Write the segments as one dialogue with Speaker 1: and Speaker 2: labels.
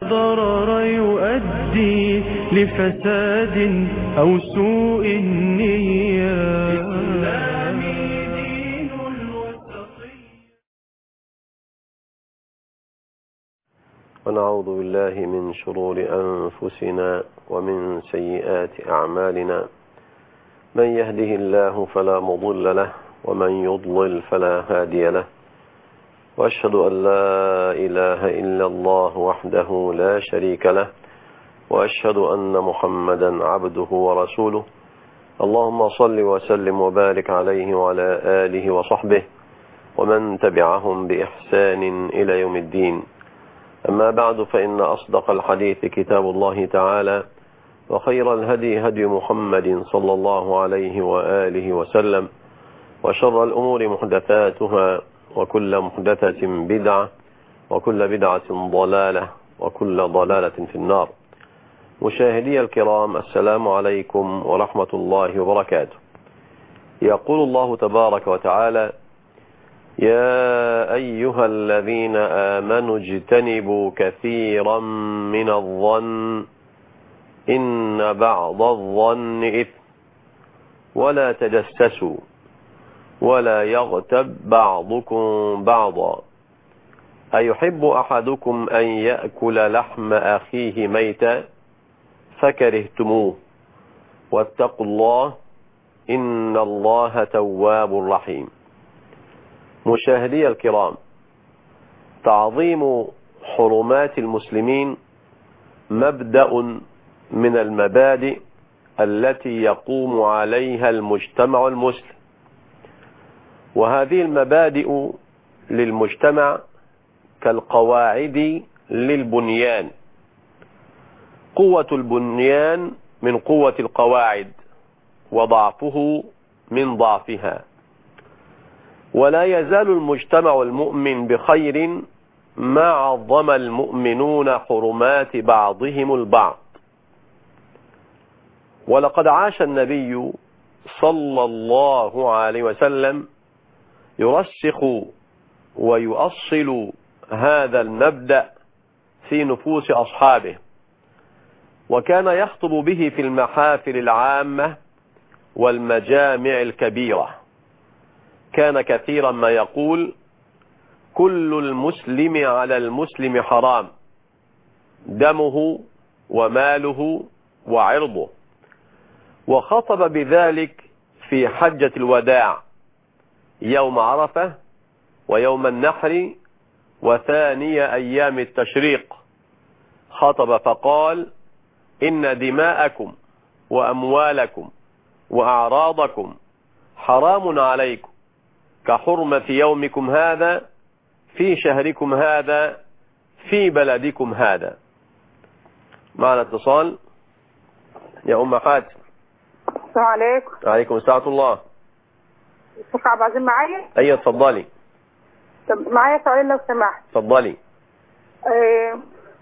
Speaker 1: ضرر يؤدي لفساد أو سوء النية إسلامي دين الوسطية
Speaker 2: ونعوذ بالله من شرور أنفسنا ومن سيئات أعمالنا من يهده الله فلا مضل له ومن يضلل فلا هادي له وأشهد أن لا إله إلا الله وحده لا شريك له وأشهد أن محمدا عبده ورسوله اللهم صل وسلم وبارك عليه وعلى آله وصحبه ومن تبعهم بإحسان إلى يوم الدين أما بعد فإن أصدق الحديث كتاب الله تعالى وخير الهدي هدي محمد صلى الله عليه وآله وسلم وشر الأمور محدثاتها وكل محدثة بدعة وكل بدعة ضلالة وكل ضلالة في النار مشاهدي الكرام السلام عليكم ورحمة الله وبركاته يقول الله تبارك وتعالى يا أيها الذين آمنوا اجتنبوا كثيرا من الظن إن بعض الظن إثم ولا تجسسوا ولا يغتب بعضكم بعضا أيحب أحدكم أن يأكل لحم أخيه ميتا فكرهتموه واتقوا الله إن الله تواب رحيم مشاهدي الكرام تعظيم حرمات المسلمين مبدأ من المبادئ التي يقوم عليها المجتمع المسلم وهذه المبادئ للمجتمع كالقواعد للبنيان قوة البنيان من قوة القواعد وضعفه من ضعفها ولا يزال المجتمع المؤمن بخير ما عظم المؤمنون حرمات بعضهم البعض ولقد عاش النبي صلى الله عليه وسلم يرسخ ويؤصل هذا المبدأ في نفوس أصحابه وكان يخطب به في المحافل العامة والمجامع الكبيرة كان كثيرا ما يقول كل المسلم على المسلم حرام دمه وماله وعرضه وخطب بذلك في حجة الوداع يوم عرفة ويوم النحر وثاني أيام التشريق خطب فقال إن دماءكم وأموالكم وأعراضكم حرام عليكم كحرمة يومكم هذا في شهركم هذا في بلدكم هذا معنا اتصال يا أم حاتم
Speaker 3: السلام عليكم
Speaker 2: عليكم السلام الله
Speaker 3: شيخ عبد العزيز معايا
Speaker 2: أيوة اتفضلي
Speaker 3: طب معايا سؤال لو سمحت
Speaker 2: اتفضلي
Speaker 3: آه،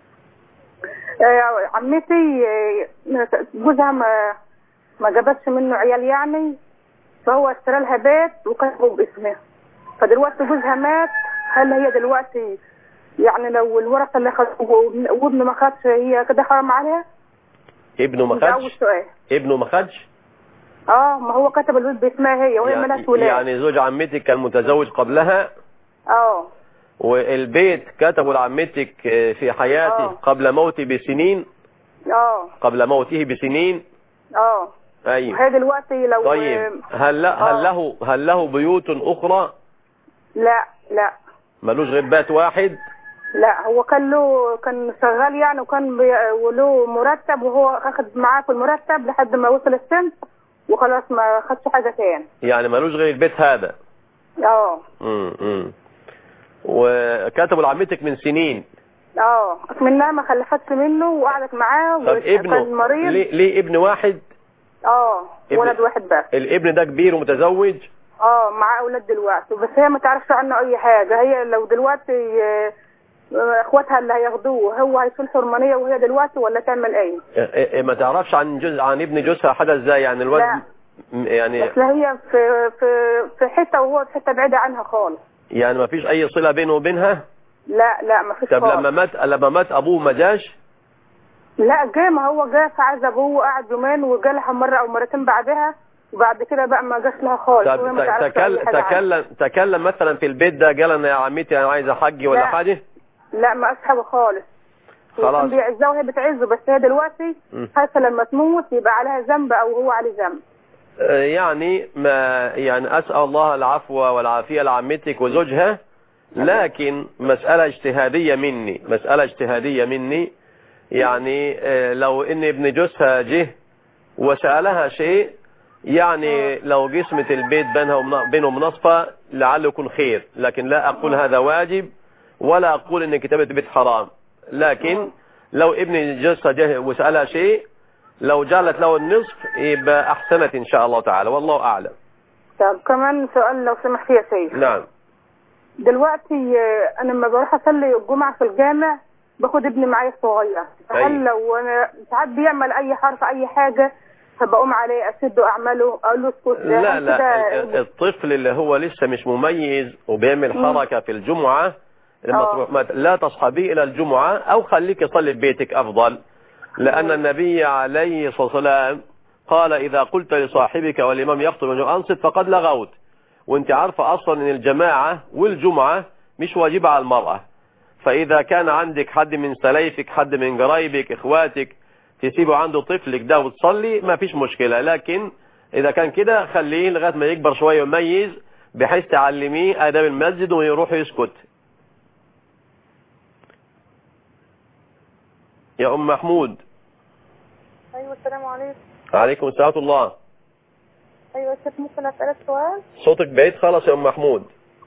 Speaker 3: آه، عمتي آه، جوزها ما ما جابتش منه عيال يعني فهو اشترى لها بيت وكتبه باسمها فدلوقتي جوزها مات هل هي دلوقتي يعني لو الورثه اللي خدوه وابنه ما خدش هي كده حرام عليها؟
Speaker 2: ابنه ما
Speaker 3: ده اول
Speaker 2: خدش
Speaker 3: سؤال
Speaker 2: ابنه ما خدش
Speaker 3: اه ما هو كتب البيت باسمها هي وهي
Speaker 2: يعني,
Speaker 3: مالهاش ولاد
Speaker 2: يعني زوج عمتك كان متزوج قبلها
Speaker 3: اه
Speaker 2: والبيت كتبه لعمتك في حياته
Speaker 3: آه.
Speaker 2: قبل موته بسنين
Speaker 3: اه
Speaker 2: قبل موته بسنين
Speaker 3: اه
Speaker 2: ايوه
Speaker 3: وهي دلوقتي لو
Speaker 2: طيب هل لا هل
Speaker 3: آه.
Speaker 2: له هل له بيوت اخرى
Speaker 3: لا لا
Speaker 2: ملوش غير بيت واحد
Speaker 3: لا هو كان له كان شغال يعني وكان بي... وله مرتب وهو اخد معاه في المرتب لحد ما وصل السن وخلاص ما خدش حاجه تاني
Speaker 2: يعني ملوش غير البيت هذا
Speaker 3: اه
Speaker 2: امم امم وكتبوا لعمتك من سنين
Speaker 3: اه منها ما خلفتش منه وقعدت معاه
Speaker 2: طب
Speaker 3: وكان
Speaker 2: ابنه
Speaker 3: مريض
Speaker 2: ليه, ليه ابن واحد
Speaker 3: اه
Speaker 2: ابن-
Speaker 3: ولد واحد بس
Speaker 2: الابن ده كبير ومتزوج
Speaker 3: اه معاه اولاد دلوقتي بس هي ما تعرفش عنه اي حاجه هي لو دلوقتي آه، آه، اخواتها اللي هياخدوه هو هيشيل حرمانيه وهي دلوقتي ولا تعمل ايه
Speaker 2: إيه- إيه ما تعرفش عن جزء عن ابن جوزها حدث ازاي يعني الواد
Speaker 3: لا.
Speaker 2: م- يعني
Speaker 3: بس هي في في في حته وهو في حته بعيده عنها خالص
Speaker 2: يعني ما فيش اي صلة بينه وبينها
Speaker 3: لا لا ما فيش
Speaker 2: طب
Speaker 3: خالص.
Speaker 2: لما مات لما مات ابوه ما جاش
Speaker 3: لا جه ما هو جه فعز ابوه قعد يومين وجالها مره او مرتين بعدها وبعد كده بقى ما جاش لها خالص
Speaker 2: طب
Speaker 3: وهي ما تعرفش
Speaker 2: تكلم
Speaker 3: أي حاجة عنه.
Speaker 2: تكلم تكلم مثلا في البيت ده قال انا يا عمتي انا عايز حج ولا
Speaker 3: لا.
Speaker 2: حاجه
Speaker 3: لا ما قالش حاجه خالص
Speaker 2: خلاص.
Speaker 3: وكان بيعزها وهي بتعزه بس هي دلوقتي
Speaker 2: مم.
Speaker 3: حاسه لما تموت يبقى عليها ذنب او هو عليه ذنب
Speaker 2: آه، يعني ما يعني اسال الله العفو والعافيه لعمتك وزوجها لكن مساله اجتهاديه مني مساله اجتهاديه مني يعني آه، لو ان ابن جوزها جه وسالها شيء يعني لو قسمة البيت بينها ومن- بينهم نصفة لعله يكون خير لكن لا أقول هذا واجب ولا أقول إن كتابة البيت حرام لكن لو ابن جوزها جه وسألها شيء لو جعلت له النصف يبقى أحسنت إن شاء الله تعالى والله أعلم
Speaker 3: طب كمان سؤال لو سمحت يا سيد
Speaker 2: نعم
Speaker 3: دلوقتي آه، انا لما بروح اصلي الجمعه في الجامع باخد ابني معايا الصغير
Speaker 2: أيوة.
Speaker 3: هل لو انا ساعات بيعمل اي حرف اي حاجه فبقوم عليه اسده اعمله اقول له اسكت
Speaker 2: لا
Speaker 3: هل
Speaker 2: لا
Speaker 3: كده-
Speaker 2: ال- الطفل اللي هو لسه مش مميز وبيعمل
Speaker 3: مم.
Speaker 2: حركة في الجمعة لما
Speaker 3: آه.
Speaker 2: تروح- ما- لا تصحبيه إلى الجمعة أو خليك يصلي في بيتك أفضل لأن النبي عليه الصلاة والسلام قال إذا قلت لصاحبك والإمام يخطب من أنصت فقد لغوت وانت عارفة أصلا أن الجماعة والجمعة مش واجبة على المرأة فإذا كان عندك حد من سلايفك حد من قرايبك إخواتك تسيبه عنده طفلك ده وتصلي ما فيش مشكلة لكن إذا كان كده خليه لغاية ما يكبر شوية ويميز بحيث تعلميه آداب المسجد ويروح يسكت يا أم محمود
Speaker 3: ايوه السلام عليكم
Speaker 2: عليكم السلام ورحمة الله
Speaker 3: ايوه شيخ ممكن اسالك سؤال
Speaker 2: صوتك بعيد خالص يا أم محمود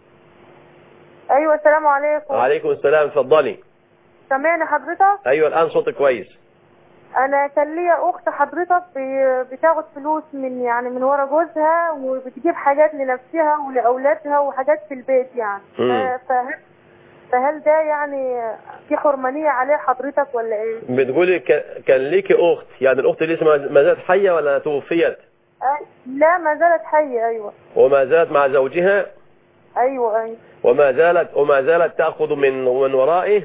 Speaker 3: ايوه السلام عليكم
Speaker 2: عليكم السلام اتفضلي
Speaker 3: سامعني حضرتك
Speaker 2: أيوة الآن صوتك كويس
Speaker 3: انا كان ليا اخت حضرتك ب- بتاخد فلوس من يعني من ورا جوزها وبتجيب حاجات لنفسها ولاولادها وحاجات في البيت يعني
Speaker 2: مم.
Speaker 3: ف- فهل فهل ده يعني في حرمانية عليه حضرتك ولا ايه؟
Speaker 2: بتقولي ك- كان ليكي أخت يعني الأخت لسه ما ما زالت حية ولا توفيت
Speaker 3: أي- لا ما زالت حية ايوه
Speaker 2: وما زالت مع زوجها
Speaker 3: ايوه ايوه
Speaker 2: وما زالت وما زالت تأخذ من من ورائه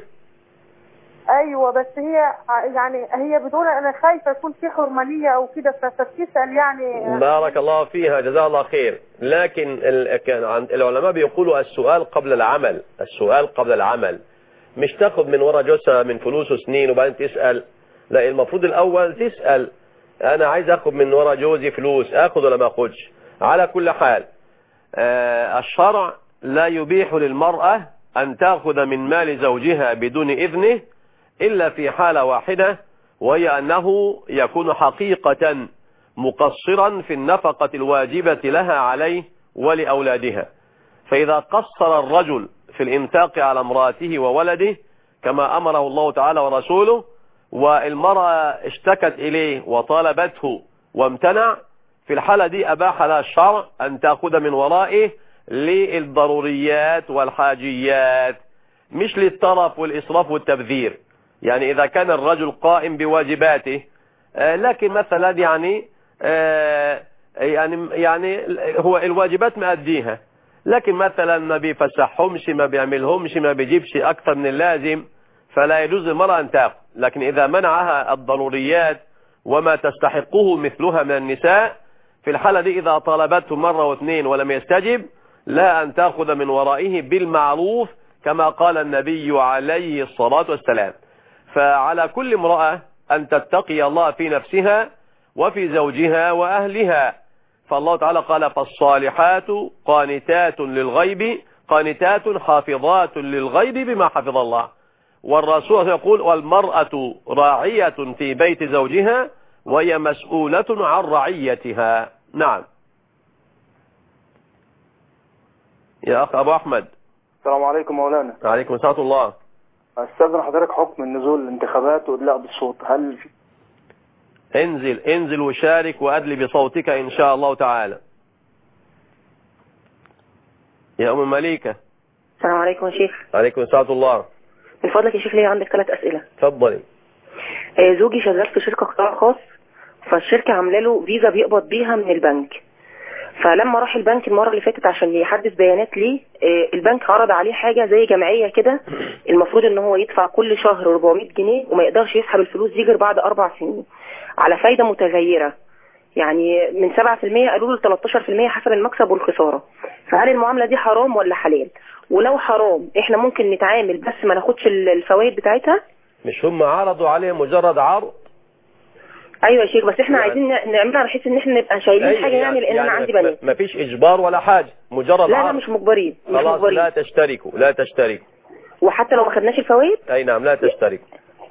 Speaker 3: ايوه بس هي ع- يعني هي بتقول انا خايفة يكون في حرمانية او كده ف- فبتسأل يعني
Speaker 2: بارك الله فيها جزاه الله خير لكن ال- كان عند العلماء بيقولوا السؤال قبل العمل السؤال قبل العمل مش تاخد من ورا جوزها من فلوسه سنين وبعدين تسأل لا المفروض الأول تسأل أنا عايز أخد من ورا جوزي فلوس أخد ولا ما أخدش على كل حال آه، الشرع لا يبيح للمرأة أن تأخذ من مال زوجها بدون إذنه إلا في حالة واحدة وهي أنه يكون حقيقة مقصرا في النفقة الواجبة لها عليه ولأولادها فإذا قصر الرجل في الإنفاق على امرأته وولده كما أمره الله تعالى ورسوله والمرأة اشتكت إليه وطالبته وامتنع في الحالة دي أباح لها الشرع أن تأخذ من ورائه للضروريات والحاجيات مش للطرف والإسراف والتبذير يعني إذا كان الرجل قائم بواجباته آه، لكن مثلا يعني آه، يعني يعني هو الواجبات مأديها لكن مثلا ما بيفسحهمش ما بيعملهمش ما بيجيبش أكثر من اللازم فلا يجوز للمرأة أن تأخذ لكن إذا منعها الضروريات وما تستحقه مثلها من النساء في الحالة دي إذا طلبته مرة واثنين ولم يستجب لا أن تأخذ من ورائه بالمعروف كما قال النبي عليه الصلاة والسلام فعلى كل امرأة أن تتقي الله في نفسها وفي زوجها وأهلها فالله تعالى قال فالصالحات قانتات للغيب قانتات حافظات للغيب بما حفظ الله والرسول يقول والمرأة راعية في بيت زوجها وهي مسؤولة عن رعيتها نعم يا أخ أبو أحمد
Speaker 4: السلام عليكم مولانا
Speaker 2: عليكم السلام الله
Speaker 4: استاذن حضرتك حكم النزول الانتخابات وادلاء بالصوت هل في
Speaker 2: انزل انزل وشارك وأدلي بصوتك إن شاء الله تعالى يا أم مليكة
Speaker 5: السلام عليكم يا شيخ
Speaker 2: عليكم السلام الله
Speaker 5: من فضلك يا شيخ ليا عندك ثلاث أسئلة
Speaker 2: تفضلي
Speaker 5: آه، زوجي شغال في شركة قطاع خاص فالشركة عاملة له فيزا بيقبض بيها من البنك فلما راح البنك المره اللي فاتت عشان يحدث بيانات ليه آه، البنك عرض عليه حاجه زي جمعيه كده المفروض ان هو يدفع كل شهر 400 جنيه وما يقدرش يسحب الفلوس دي غير بعد اربع سنين على فايده متغيره يعني من 7% قالوا له 13% حسب المكسب والخساره فهل المعامله دي حرام ولا حلال ولو حرام احنا ممكن نتعامل بس ما ناخدش ال- الفوائد بتاعتها
Speaker 2: مش هم عرضوا عليه مجرد عرض
Speaker 5: ايوه يا شيخ بس احنا
Speaker 2: يعني-
Speaker 5: عايزين ن- نعملها بحيث ان احنا نبقى شايلين حاجه يعني لان انا عندي بنات
Speaker 2: ما فيش اجبار ولا حاجة مجرد
Speaker 5: لا لا
Speaker 2: عرض
Speaker 5: مش مجبرين مش
Speaker 2: خلاص
Speaker 5: مجبرين
Speaker 2: لا تشتركوا لا تشتركوا
Speaker 5: وحتى لو ما خدناش الفوائد
Speaker 2: اي نعم لا تشتركوا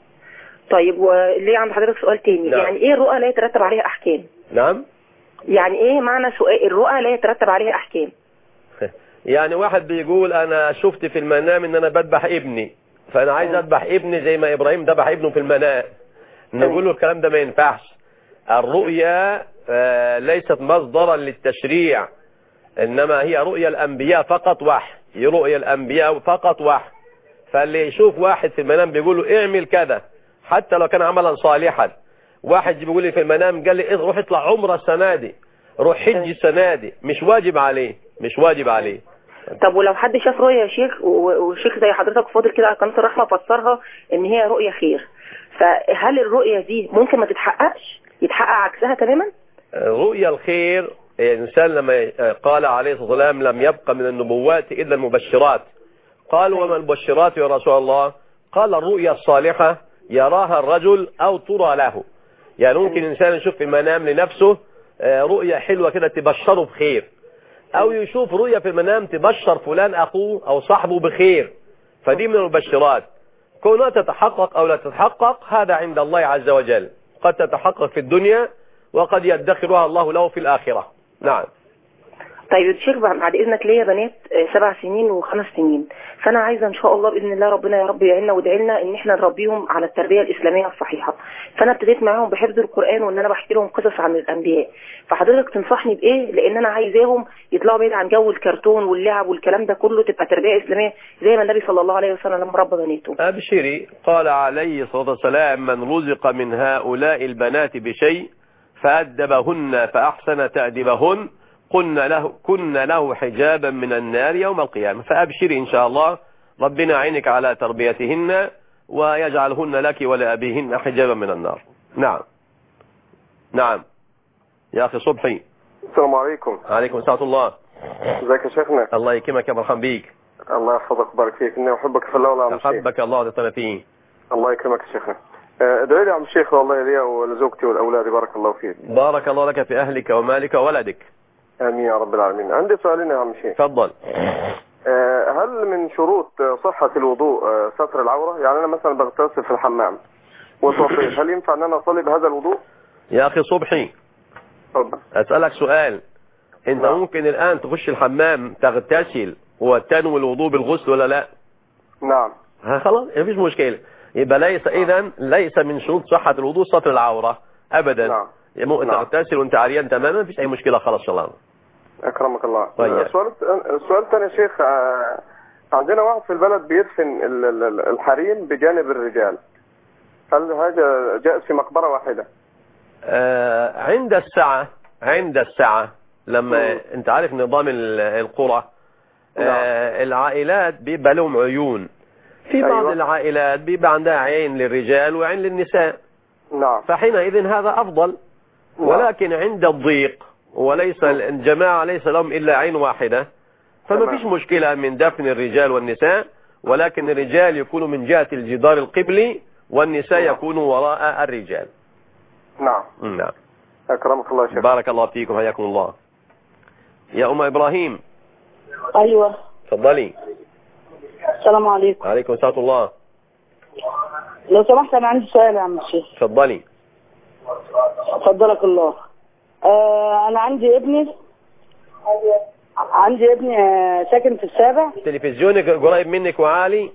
Speaker 5: طيب وليه عند حضرتك سؤال تاني
Speaker 2: نعم.
Speaker 5: يعني ايه الرؤى لا يترتب عليها احكام
Speaker 2: نعم
Speaker 5: يعني ايه معنى سؤال الرؤى لا يترتب عليها احكام
Speaker 2: يعني واحد بيقول انا شفت في المنام ان انا بذبح ابني فانا عايز اذبح ابني زي ما ابراهيم ذبح ابنه في المنام نقول له الكلام ده ما ينفعش الرؤيا آه، ليست مصدرا للتشريع انما هي رؤيا الانبياء فقط وحي هي رؤيا الانبياء فقط وحي فاللي يشوف واحد في المنام بيقول له اعمل كذا حتى لو كان عملا صالحا واحد بيقول لي في المنام قال لي إيه، روح اطلع عمره السنه دي روح حج السنه دي مش واجب عليه مش واجب عليه
Speaker 5: طب ولو حد شاف رؤيا يا شيخ و- وشيخ زي حضرتك فاضل كده على قناه الرحمه فسرها ان هي رؤيا خير فهل الرؤيا دي ممكن ما تتحققش يتحقق عكسها تماما
Speaker 2: رؤيا الخير الإنسان لما قال عليه الصلاة والسلام لم يبقى من النبوات إلا المبشرات قال وما المبشرات يا رسول الله قال الرؤيا الصالحة يراها الرجل أو ترى له يعني ممكن إنسان يشوف في المنام لنفسه آه، رؤيا حلوة كده تبشره بخير أو يشوف رؤيا في المنام تبشر فلان أخوه أو صاحبه بخير فدي من المبشرات كونها تتحقق أو لا تتحقق هذا عند الله عز وجل قد تتحقق في الدنيا وقد يدخرها الله له في الآخرة نعم
Speaker 5: طيب الشيخ بعد بعد اذنك ليا بنات آه، سبع سنين وخمس سنين فانا عايزه ان شاء الله باذن الله ربنا يا رب يعيننا وادعي لنا ان احنا نربيهم على التربيه الاسلاميه الصحيحه فانا ابتديت معاهم بحفظ القران وان انا بحكي لهم قصص عن الانبياء فحضرتك تنصحني بايه لان انا عايزاهم يطلعوا بعيد عن جو الكرتون واللعب والكلام ده كله تبقى تربيه اسلاميه زي ما النبي صلى الله عليه وسلم ربى بناته
Speaker 2: أبشري قال عليه الصلاة والسلام من رزق من هؤلاء البنات بشيء فأدبهن فأحسن تأديبهن قلنا له كنا له حجابا من النار يوم القيامة فأبشري إن شاء الله ربنا يعينك على تربيتهن ويجعلهن لك ولأبيهن حجابا من النار نعم نعم يا أخي صبحي
Speaker 6: السلام عليكم
Speaker 2: عليكم السلام الله
Speaker 6: ازيك يا شيخنا
Speaker 2: الله يكرمك يا مرحبا بيك
Speaker 6: الله يحفظك ويبارك فيك اني احبك في الله ولا عم الشيخ
Speaker 2: أحبك الله وتطلع فيه
Speaker 6: الله يكرمك يا شيخنا آه، ادعي لي يا عم الشيخ والله لي ولزوجتي ولاولادي بارك الله فيك
Speaker 2: بارك الله لك في أهلك ومالك وولدك
Speaker 6: امين يا رب العالمين عندي سؤالين يا عم الشيخ
Speaker 2: تفضل
Speaker 6: آه، هل من شروط آه، صحة الوضوء آه، ستر العورة يعني انا مثلا بغتسل في الحمام واتوضيت هل ينفع ان انا اصلي بهذا الوضوء
Speaker 2: يا أخي صبحي
Speaker 6: اتفضل
Speaker 2: أسألك سؤال أنت
Speaker 6: نعم.
Speaker 2: ممكن الآن تخش الحمام تغتسل وتنوي الوضوء بالغسل ولا لا
Speaker 6: نعم
Speaker 2: ها خلاص مفيش مشكلة يبقى ليس إذا ليس من شروط صحة الوضوء ستر العورة أبدا
Speaker 6: نعم.
Speaker 2: ممكن
Speaker 6: نعم.
Speaker 2: تغتسل وأنت عريان تماما مفيش أي مشكلة خلاص إن شاء الله
Speaker 6: اكرمك الله
Speaker 2: طيب.
Speaker 6: السؤال السؤال الثاني يا شيخ آه، عندنا واحد في البلد بيدفن ال- ال- ال- الحريم بجانب الرجال هل هذا جائز في مقبرة واحدة
Speaker 2: آه عند الساعة عند الساعة لما
Speaker 6: مم.
Speaker 2: أنت عارف نظام ال- القرى آه العائلات بيبقى لهم عيون في بعض
Speaker 6: أيوة.
Speaker 2: العائلات بيبقى عندها عين للرجال وعين للنساء
Speaker 6: نعم
Speaker 2: فحينئذ هذا أفضل
Speaker 6: نعم.
Speaker 2: ولكن عند الضيق وليس الجماعة ليس لهم إلا عين واحدة فما
Speaker 6: تمام.
Speaker 2: فيش مشكلة من دفن الرجال والنساء ولكن الرجال يكونوا من جهة الجدار القبلي والنساء
Speaker 6: نعم.
Speaker 2: يكونوا وراء الرجال
Speaker 6: نعم
Speaker 2: نعم
Speaker 6: أكرمك الله يا شيخ
Speaker 2: بارك الله فيكم حياكم الله يا أم إبراهيم
Speaker 7: ايوه
Speaker 2: تفضلي
Speaker 7: السلام عليكم
Speaker 2: عليكم السلام ورحمة الله
Speaker 7: لو سمحت انا عندي سؤال يا عم الشيخ
Speaker 2: تفضلي
Speaker 7: فضلك الله آه انا عندي ابني عندي ابني آه، ساكن في السابع
Speaker 2: تلفزيونك قريب منك وعالي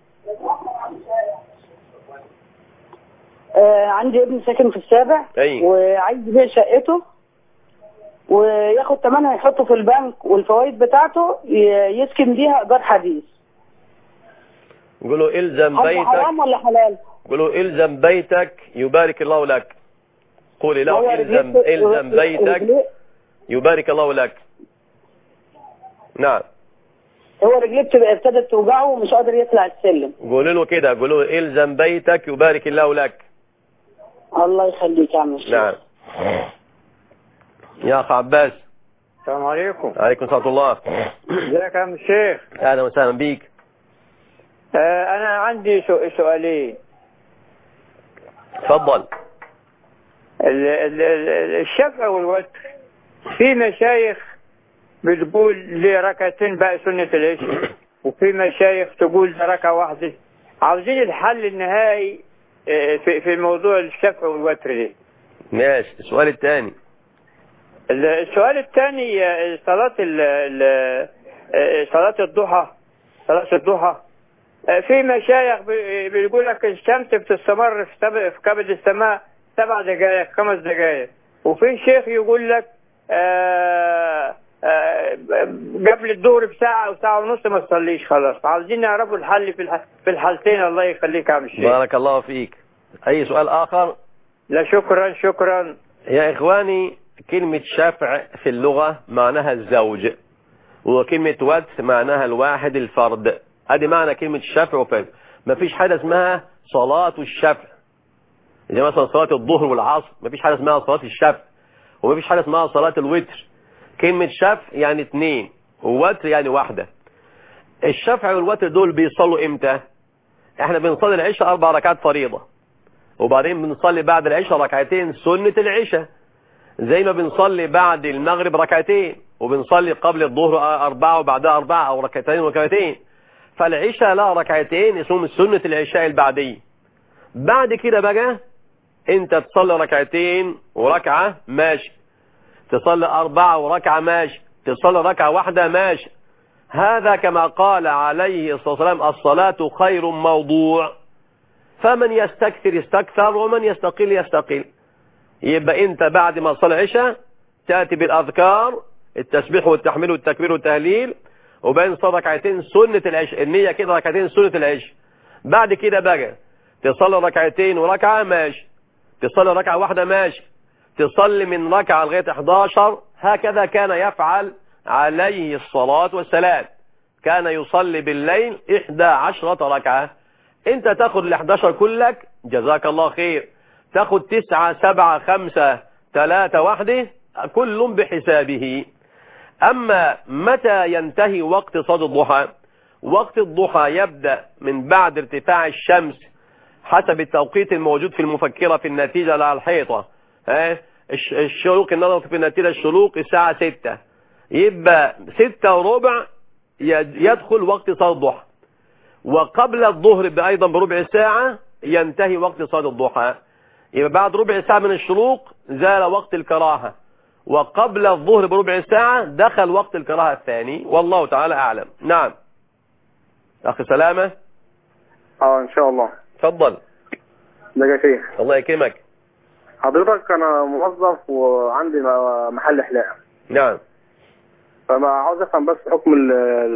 Speaker 7: آه عندي ابني ساكن في السابع
Speaker 2: أي.
Speaker 7: وعايز يبيع شقته وياخد ثمنها يحطه في البنك والفوائد بتاعته ي- يسكن بيها ايجار حديث
Speaker 2: قولوا إلزم
Speaker 7: هل
Speaker 2: بيتك
Speaker 7: حرام ولا حلال؟
Speaker 2: قولوا إلزم بيتك يبارك الله لك قولي له
Speaker 7: هو
Speaker 2: إلزم
Speaker 7: رجليه-
Speaker 2: إلزم بيتك
Speaker 7: رجليه-
Speaker 2: يبارك الله لك نعم
Speaker 7: هو رجليه بتبقى ابتدت توجعه ومش قادر يطلع السلم
Speaker 2: قولوا له كده قولوا له الزم بيتك يبارك الله لك
Speaker 7: الله يخليك يا عم الشيخ
Speaker 2: نعم يا اخ عباس
Speaker 8: السلام عليكم
Speaker 2: عليكم ورحمه الله
Speaker 8: ازيك يا عم الشيخ
Speaker 2: اهلا وسهلا بيك
Speaker 8: آه انا عندي سو- سؤالين
Speaker 2: تفضل
Speaker 8: ال- ال- ال- الشفع والوتر في مشايخ بتقول لي ركعتين بقى سنة العشاء وفي مشايخ تقول ده ركعة واحدة عاوزين الحل النهائي آه، في في موضوع الشفع والوتر دي
Speaker 2: ماشي السؤال الثاني
Speaker 8: ال- السؤال الثاني آه، صلاة ال ال- آه، صلاة الضحى صلاة الضحى آه، في مشايخ بي- بيقول لك الشمس بتستمر في سب- في كبد السماء سبع دقائق خمس دقائق وفي شيخ يقول لك آه، آه، قبل الظهر بساعة أو ساعة ونص ما تصليش خلاص عاوزين نعرفوا الحل في الح- في الحالتين الله يخليك يا عم الشيخ
Speaker 2: بارك الله فيك اي سؤال اخر
Speaker 8: لا شكرا شكرا
Speaker 2: يا إخواني كلمة شفع في اللغة معناها الزوج وكلمة وتر معناها الواحد الفرد ادي معنى كلمة شفع وفرد ما فيش حاجة اسمها صلاة الشفع زي مثلا صلاة الظهر والعصر ما فيش حاجة اسمها صلاة الشفع وما فيش حاجة اسمها صلاة الوتر كلمة شفع يعني اتنين ووتر يعني واحدة الشفع والوتر دول بيصلوا امتى احنا بنصلي العشاء اربع ركعات فريضة وبعدين بنصلي بعد العشاء ركعتين سنة العشاء زي ما بنصلي بعد المغرب ركعتين وبنصلي قبل الظهر أربعة وبعدها أربعة أو ركعتين وركعتين فالعشاء لا ركعتين اسمهم سنة العشاء البعدية بعد كده بقى انت تصلي ركعتين وركعة ماشي تصلي أربعة وركعة ماشي تصلي ركعة واحدة ماشي هذا كما قال عليه الصلاة والسلام الصلاة خير موضوع فمن يستكثر يستكثر ومن يستقل يستقل يبقى انت بعد ما تصلي العشاء تأتي بالأذكار التسبيح والتحميل والتكبير والتهليل وبين صلي ركعتين سنة العشاء النية كده ركعتين سنة العشاء بعد كده بقى تصلي ركعتين وركعة ماشي تصلي ركعة واحدة ماشي تصلي من ركعة لغاية 11 هكذا كان يفعل عليه الصلاة والسلام كان يصلي بالليل 11 ركعة انت تاخد ال 11 كلك جزاك الله خير تاخد تسعة سبعة خمسة ثلاثة واحدة كل بحسابه أما متى ينتهي وقت صلاة الضحى وقت الضحى يبدأ من بعد ارتفاع الشمس حسب التوقيت الموجود في المفكرة في النتيجة على الحيطة ها؟ الش- الشروق النظر في النتيجة الشروق الساعة ستة يبقى ستة وربع يد- يدخل وقت صلاة الضحى وقبل الظهر أيضا بربع ساعة ينتهي وقت صلاة الضحى يبقى بعد ربع ساعة من الشروق زال وقت الكراهة وقبل الظهر بربع ساعة دخل وقت الكراهة الثاني والله تعالى أعلم نعم أخي سلامة
Speaker 6: اه ان شاء الله
Speaker 2: تفضل
Speaker 6: ده يا شيخ
Speaker 2: الله يكرمك
Speaker 6: حضرتك انا موظف وعندي م- محل حلاقه
Speaker 2: نعم
Speaker 6: فما عاوز افهم بس حكم ال-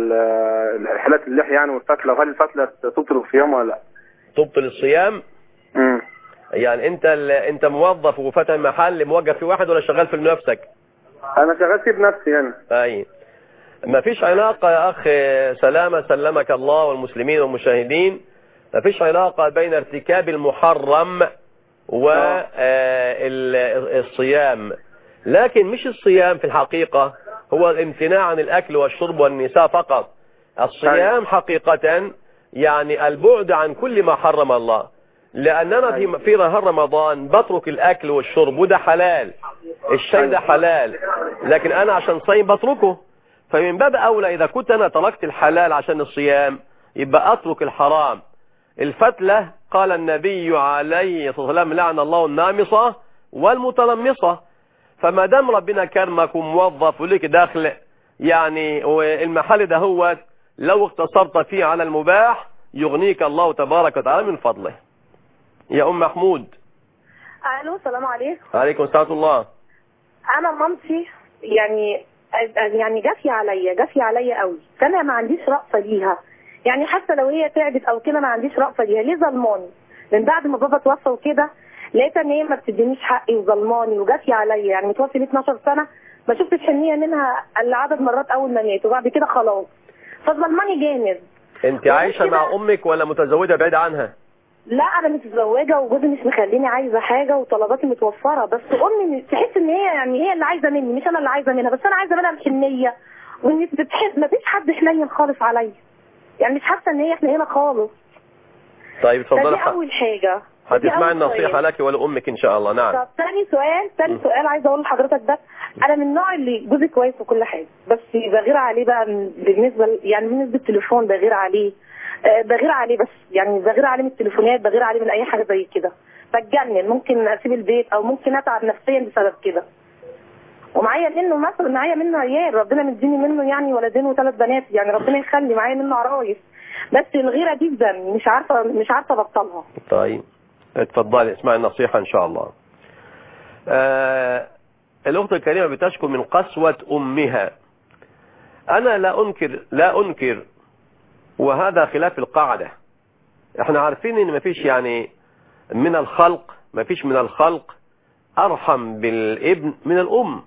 Speaker 6: ال- الحالات اللحيه يعني والفتله وهل الفتله تبطل الصيام ولا لا؟
Speaker 2: تبطل الصيام
Speaker 6: امم
Speaker 2: يعني انت ال... انت موظف وفاتح محل موقف في واحد ولا شغال في نفسك
Speaker 6: انا شغال فيه بنفسي هنا
Speaker 2: اي ما فيش علاقة يا اخ سلامة سلمك الله والمسلمين والمشاهدين ما فيش علاقة بين ارتكاب المحرم والصيام لكن مش الصيام في الحقيقة هو الامتناع عن الاكل والشرب والنساء فقط الصيام حقيقة يعني البعد عن كل ما حرم الله لأننا في في نهار رمضان بترك الأكل والشرب وده حلال الشيء ده حلال لكن أنا عشان صيم بتركه فمن باب أولى إذا كنت أنا تركت الحلال عشان الصيام يبقى أترك الحرام الفتلة قال النبي عليه الصلاة والسلام لعن الله النامصة والمتلمصة فما دام ربنا كرمك وموظف ولك دخل يعني والمحل ده هو لو اقتصرت فيه على المباح يغنيك الله تبارك وتعالى من فضله يا أم محمود
Speaker 9: الو السلام عليكم
Speaker 2: عليكم السلام الله
Speaker 9: انا مامتي يعني يعني جافيه عليا جافيه عليا قوي فانا ما عنديش رأفه ليها يعني حتى لو هي تعبت او كده ما عنديش رأفه ليها ليه ظلماني من بعد ما بابا توفى وكده لقيت ان هي ما بتدينيش حقي وظلماني وجافيه عليا يعني متوفي لي 12 سنه ما شفتش حنيه منها الا عدد مرات اول ما مات وبعد كده خلاص فظلماني جامد
Speaker 2: انت عايشة مع امك ولا متزوجة بعيد عنها
Speaker 9: لا انا متزوجه وجوزي مش مخليني عايزه حاجه وطلباتي متوفره بس امي تحس ان هي يعني هي اللي عايزه مني مش انا اللي عايزه منها بس انا عايزه منها الحنيه وان بتحس ما فيش حد حنين خالص عليا يعني مش حاسه ان هي حنينه خالص
Speaker 2: طيب
Speaker 9: ده
Speaker 2: اتفضلي
Speaker 9: دي اول حاجه
Speaker 2: هتسمعي
Speaker 9: أول سؤال.
Speaker 2: النصيحة لك ولأمك ان شاء الله نعم
Speaker 9: طب تاني سؤال تاني سؤال عايزه اقول لحضرتك ده انا من النوع اللي جوزي كويس وكل حاجه بس بغير عليه بقى من- بالنسبه ل- يعني بالنسبه للتليفون بغير عليه آه، بغير عليه بس يعني بغير عليه من التليفونات بغير عليه من اي حاجه زي كده بتجنن ممكن اسيب البيت او ممكن اتعب نفسيا بسبب كده ومعايا منه مثلا معايا منه عيال ربنا مديني منه يعني ولدين وثلاث بنات يعني ربنا يخلي معايا منه عرايس بس الغيره دي بذنب مش عارفه مش عارفه ابطلها
Speaker 2: طيب اتفضلي اسمعي النصيحة ان شاء الله آه الاخت الكريمة بتشكو من قسوة امها انا لا انكر لا انكر وهذا خلاف القاعدة احنا عارفين ان مفيش يعني من الخلق مفيش من الخلق ارحم بالابن من الام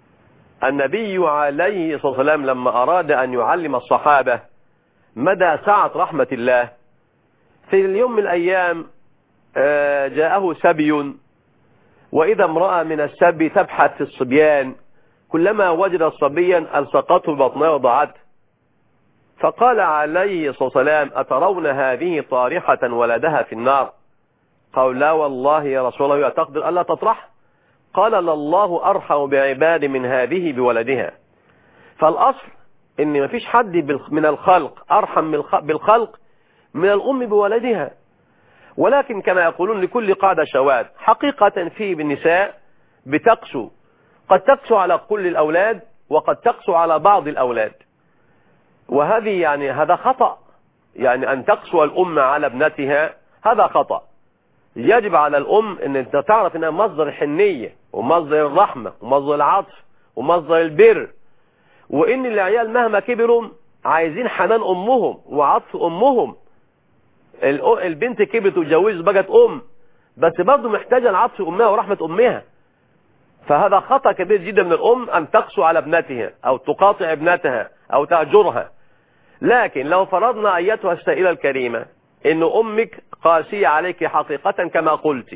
Speaker 2: النبي عليه الصلاة والسلام لما اراد ان يعلم الصحابة مدى سعة رحمة الله في اليوم من الايام آه، جاءه سبي وإذا امرأة من السبي تبحث في الصبيان كلما وجد صبيا ألصقته ببطنها وضعته فقال عليه الصلاة والسلام أترون هذه طارحة ولدها في النار قال لا والله يا رسول الله تقدر ألا تطرح قال لله أرحم بعباد من هذه بولدها فالأصل إن ما فيش حد بال- من الخلق أرحم من الخ- بالخلق من الأم بولدها ولكن كما يقولون لكل قاعدة شواذ حقيقة في بالنساء بتقسو قد تقسو على كل الأولاد وقد تقسو على بعض الأولاد وهذه يعني هذا خطأ يعني أن تقسو الأم على ابنتها هذا خطأ يجب على الأم أن أنت تعرف أنها مصدر الحنية ومصدر الرحمة ومصدر العطف ومصدر البر وإن العيال مهما كبروا عايزين حنان أمهم وعطف أمهم الأ- البنت كبرت واتجوزت بقت ام بس برضه محتاجه لعطف امها ورحمه امها فهذا خطا كبير جدا من الام ان تقسو على ابنتها او تقاطع ابنتها او تهجرها لكن لو فرضنا ايتها السائله الكريمه ان امك قاسيه عليك حقيقه كما قلت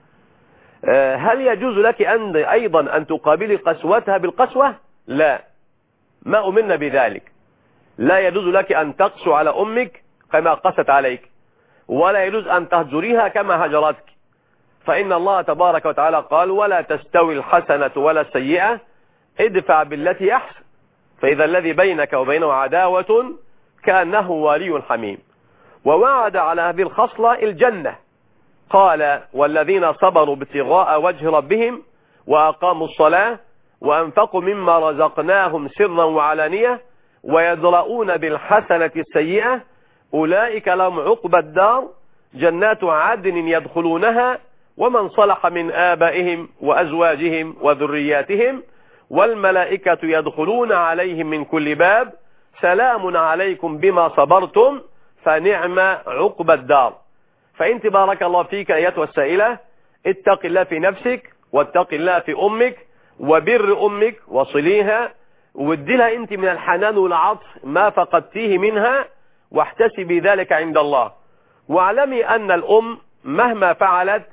Speaker 2: آه، هل يجوز لك ان ايضا ان تقابلي قسوتها بالقسوه لا ما امرنا بذلك لا يجوز لك ان تقسو على امك كما قست عليك ولا يجوز أن تهجريها كما هجرتك فإن الله تبارك وتعالى قال ولا تستوي الحسنة ولا السيئة ادفع بالتي أحسن فإذا الذي بينك وبينه عداوة كأنه ولي حميم ووعد على هذه الخصلة الجنة قال والذين صبروا ابتغاء وجه ربهم وأقاموا الصلاة وأنفقوا مما رزقناهم سرا وعلانية ويدرؤون بالحسنة السيئة أولئك لهم عقبى الدار جنات عدن يدخلونها ومن صلح من آبائهم وأزواجهم وذرياتهم والملائكة يدخلون عليهم من كل باب سلام عليكم بما صبرتم فنعم عقبى الدار فانت بارك الله فيك ايتها السائلة اتق الله في نفسك واتق الله في امك وبر امك وصليها وادي لها انت من الحنان والعطف ما فقدتيه منها واحتسبي ذلك عند الله واعلمي ان الام مهما فعلت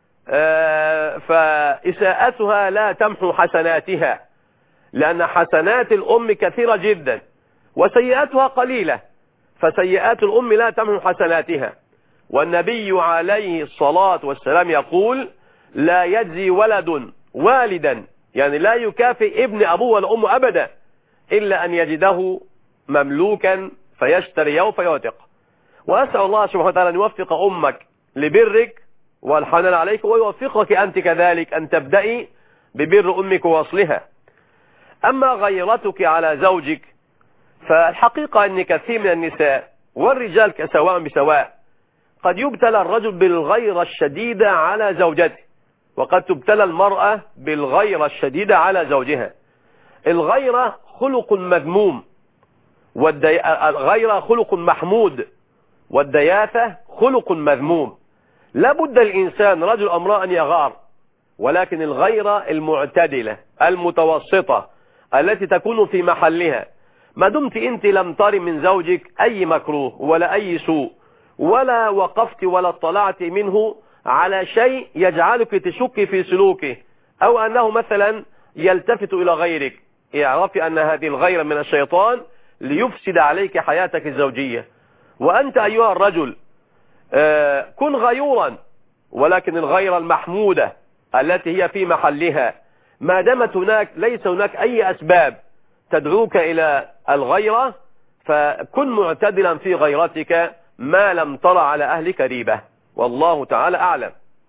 Speaker 2: آه، فإساءتها لا تمحو حسناتها لأن حسنات الأم كثيرة جدا وسيئاتها قليلة فسيئات الأم لا تمحو حسناتها والنبي عليه الصلاة والسلام يقول لا يجزي ولد والدا يعني لا يكافئ ابن أبوه ولا أمه أبدا إلا أن يجده مملوكا فيشتريه فيعتق وأسأل الله سبحانه وتعالى أن يوفق أمك لبرك والحنان عليك ويوفقك أنت كذلك أن تبدأي ببر أمك ووصلها أما غيرتك على زوجك فالحقيقة أن كثير من النساء والرجال كسواء بسواء قد يبتلى الرجل بالغيرة الشديدة على زوجته وقد تبتلى المرأة بالغيرة الشديدة على زوجها الغيرة خلق مذموم والغيرة خلق محمود والدياثة خلق مذموم لابد الإنسان رجل أمراء أن يغار ولكن الغيرة المعتدلة المتوسطة التي تكون في محلها ما دمت انت لم تري من زوجك اي مكروه ولا اي سوء ولا وقفت ولا اطلعت منه على شيء يجعلك تشك في سلوكه او انه مثلا يلتفت الى غيرك اعرفي ان هذه الغيرة من الشيطان ليفسد عليك حياتك الزوجية وانت ايها الرجل آه، كن غيورا ولكن الغيرة المحمودة التي هي في محلها ما دامت هناك ليس هناك اي اسباب تدعوك الى الغيرة فكن معتدلا في غيرتك ما لم ترى على اهلك ريبة والله تعالى اعلم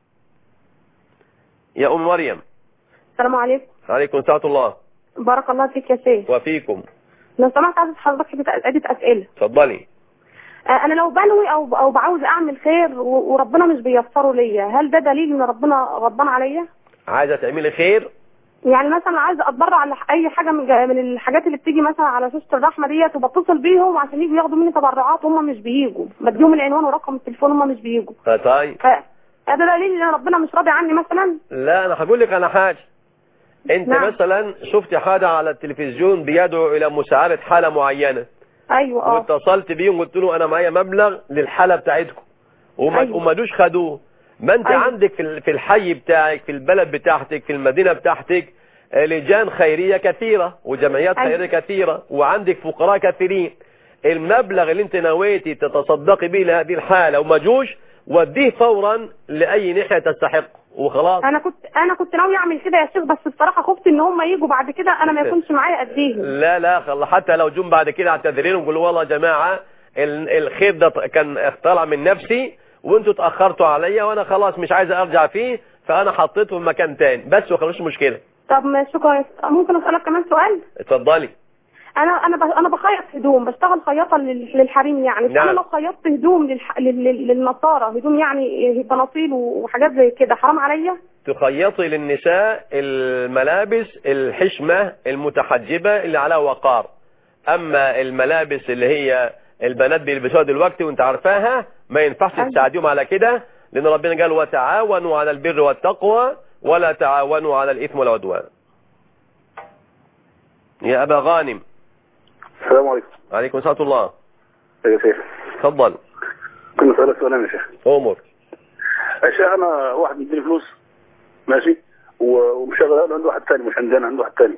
Speaker 2: يا ام مريم
Speaker 10: السلام عليكم
Speaker 2: عليكم ساعة الله
Speaker 10: بارك الله فيك يا شيخ
Speaker 2: وفيكم
Speaker 10: لو سمحت عايز حضرتك في عدة أسئلة
Speaker 2: اتفضلي
Speaker 10: آه، أنا لو بنوي أو أو بعاوز أعمل خير و- وربنا مش بيسره ليا هل ده دليل إن ربنا غضبان عليا؟
Speaker 2: عايزة تعملي خير
Speaker 10: يعني مثلا عايزة أتبرع على أي حاجة من جا- من الحاجات اللي بتيجي مثلا على شاشة الرحمة ديت وبتصل بيهم عشان يجوا ياخدوا مني تبرعات وهم مش بيجوا بديهم العنوان ورقم التليفون هم مش بيجوا
Speaker 2: آه، طيب
Speaker 10: ف هذا دليل إن ربنا مش راضي عني مثلا؟
Speaker 2: لا انا هقول لك انا حاجة انت
Speaker 10: نعم.
Speaker 2: مثلا شفت حاجة على التلفزيون بيدعو الى مساعدة حالة معينة
Speaker 10: أيوه أه
Speaker 2: واتصلت بيهم قلت له انا معايا مبلغ للحالة بتاعتكم وما
Speaker 10: أيوة.
Speaker 2: وما دوش خدوه ما انت
Speaker 10: أيوة.
Speaker 2: عندك في ال- في الحي بتاعك في البلد بتاعتك في المدينة بتاعتك آه، لجان خيرية كثيرة وجمعيات
Speaker 10: أيوة.
Speaker 2: خيرية كثيرة وعندك فقراء كثيرين المبلغ اللي انت نويتي تتصدقي به لهذه الحالة وما جوش وديه فورا لأي ناحية تستحق وخلاص
Speaker 10: انا كنت انا كنت ناوي اعمل كده يا شيخ بس الصراحه خفت ان هم يجوا بعد كده انا ما يكونش معايا اديهم
Speaker 2: لا لا خل حتى لو جم بعد كده اعتذرين وقولوا والله يا جماعة ال- الخير ده كان طلع من نفسي وانتوا اتأخرتوا عليا وانا خلاص مش عايز ارجع فيه فانا حطيته في مكان تاني بس وخلاص مشكلة
Speaker 10: طب ما شكرا ممكن اسالك كمان سؤال
Speaker 2: اتفضلي
Speaker 10: انا انا ب- انا بخيط هدوم بشتغل خياطه لل- للحريم يعني
Speaker 2: نعم.
Speaker 10: فانا لو خيطت هدوم للح... لل... لل- للنصارى هدوم يعني بناطيل وحاجات زي كده حرام عليا
Speaker 2: تخيطي للنساء الملابس الحشمة المتحجبة اللي عليها وقار اما الملابس اللي هي البنات بيلبسوها دلوقتي وانت عارفاها ما ينفعش
Speaker 10: أيوة.
Speaker 2: تساعديهم على كده لان ربنا قال وتعاونوا على البر والتقوى ولا تعاونوا على الاثم والعدوان يا ابا غانم
Speaker 11: السلام عليكم
Speaker 2: عليكم ورحمه الله
Speaker 11: يا شيخ
Speaker 2: تفضل
Speaker 11: كنت اسالك سؤالين يا شيخ
Speaker 2: امر
Speaker 11: يا شيخ انا واحد مديني فلوس ماشي و- ومشغل عنده واحد ثاني مش عندنا عنده واحد ثاني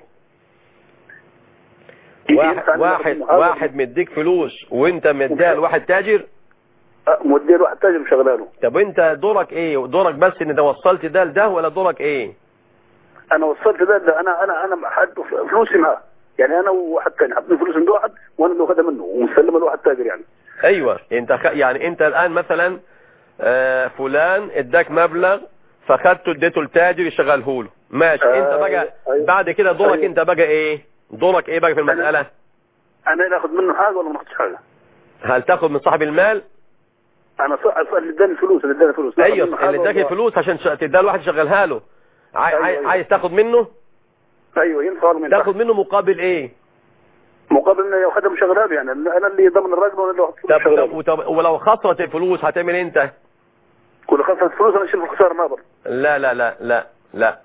Speaker 2: واحد واحد واحد مديك فلوس وانت مديها لواحد تاجر
Speaker 11: موديه لواحد تاجر مشغلانه
Speaker 2: طب انت دورك ايه دورك بس ان ده وصلت ده لده ولا دورك ايه
Speaker 11: انا وصلت ده, ده انا انا انا حد فلوسي معاه يعني انا وواحد ثاني حاطين فلوس عند واحد وانا اللي واخدها منه ومسلمه لواحد تاجر يعني
Speaker 2: ايوه انت خ... يعني انت الان مثلا آه فلان اداك مبلغ فخدته اديته لتاجر يشغله له ماشي
Speaker 11: آه،
Speaker 2: انت بقى
Speaker 11: أيوة.
Speaker 2: بعد كده دورك
Speaker 11: أيوة.
Speaker 2: انت بقى ايه دورك ايه بقى في المسألة
Speaker 11: انا لا اخذ منه حاجه ولا ما اخذش حاجه
Speaker 2: هل تاخد من صاحب المال
Speaker 11: انا ص- ص- اللي اداني الفلوس اللي اداني الفلوس لا أخذ منه
Speaker 2: ايوه
Speaker 11: حاجة
Speaker 2: اللي اداك
Speaker 11: ولا-
Speaker 2: الفلوس عشان ش- تديها لواحد يشغلها له عاي...
Speaker 11: أيوة،
Speaker 2: عاي...
Speaker 11: أيوة.
Speaker 2: عايز تاخد منه
Speaker 11: ايوه ينفع ولا ما ينفعش؟
Speaker 2: تاخد منه مقابل ايه
Speaker 11: مقابل انه واخدها مشغلها لي يعني انا اللي ضمن الراجل وانا اللي واخد فلوس
Speaker 2: طب,
Speaker 11: مشغلها
Speaker 2: طب,
Speaker 11: لي.
Speaker 2: طب ولو خسرت الفلوس هتعمل إيه انت
Speaker 11: كل خسرت فلوس انا اشيل الخساره نابر
Speaker 2: لا لا لا لا لا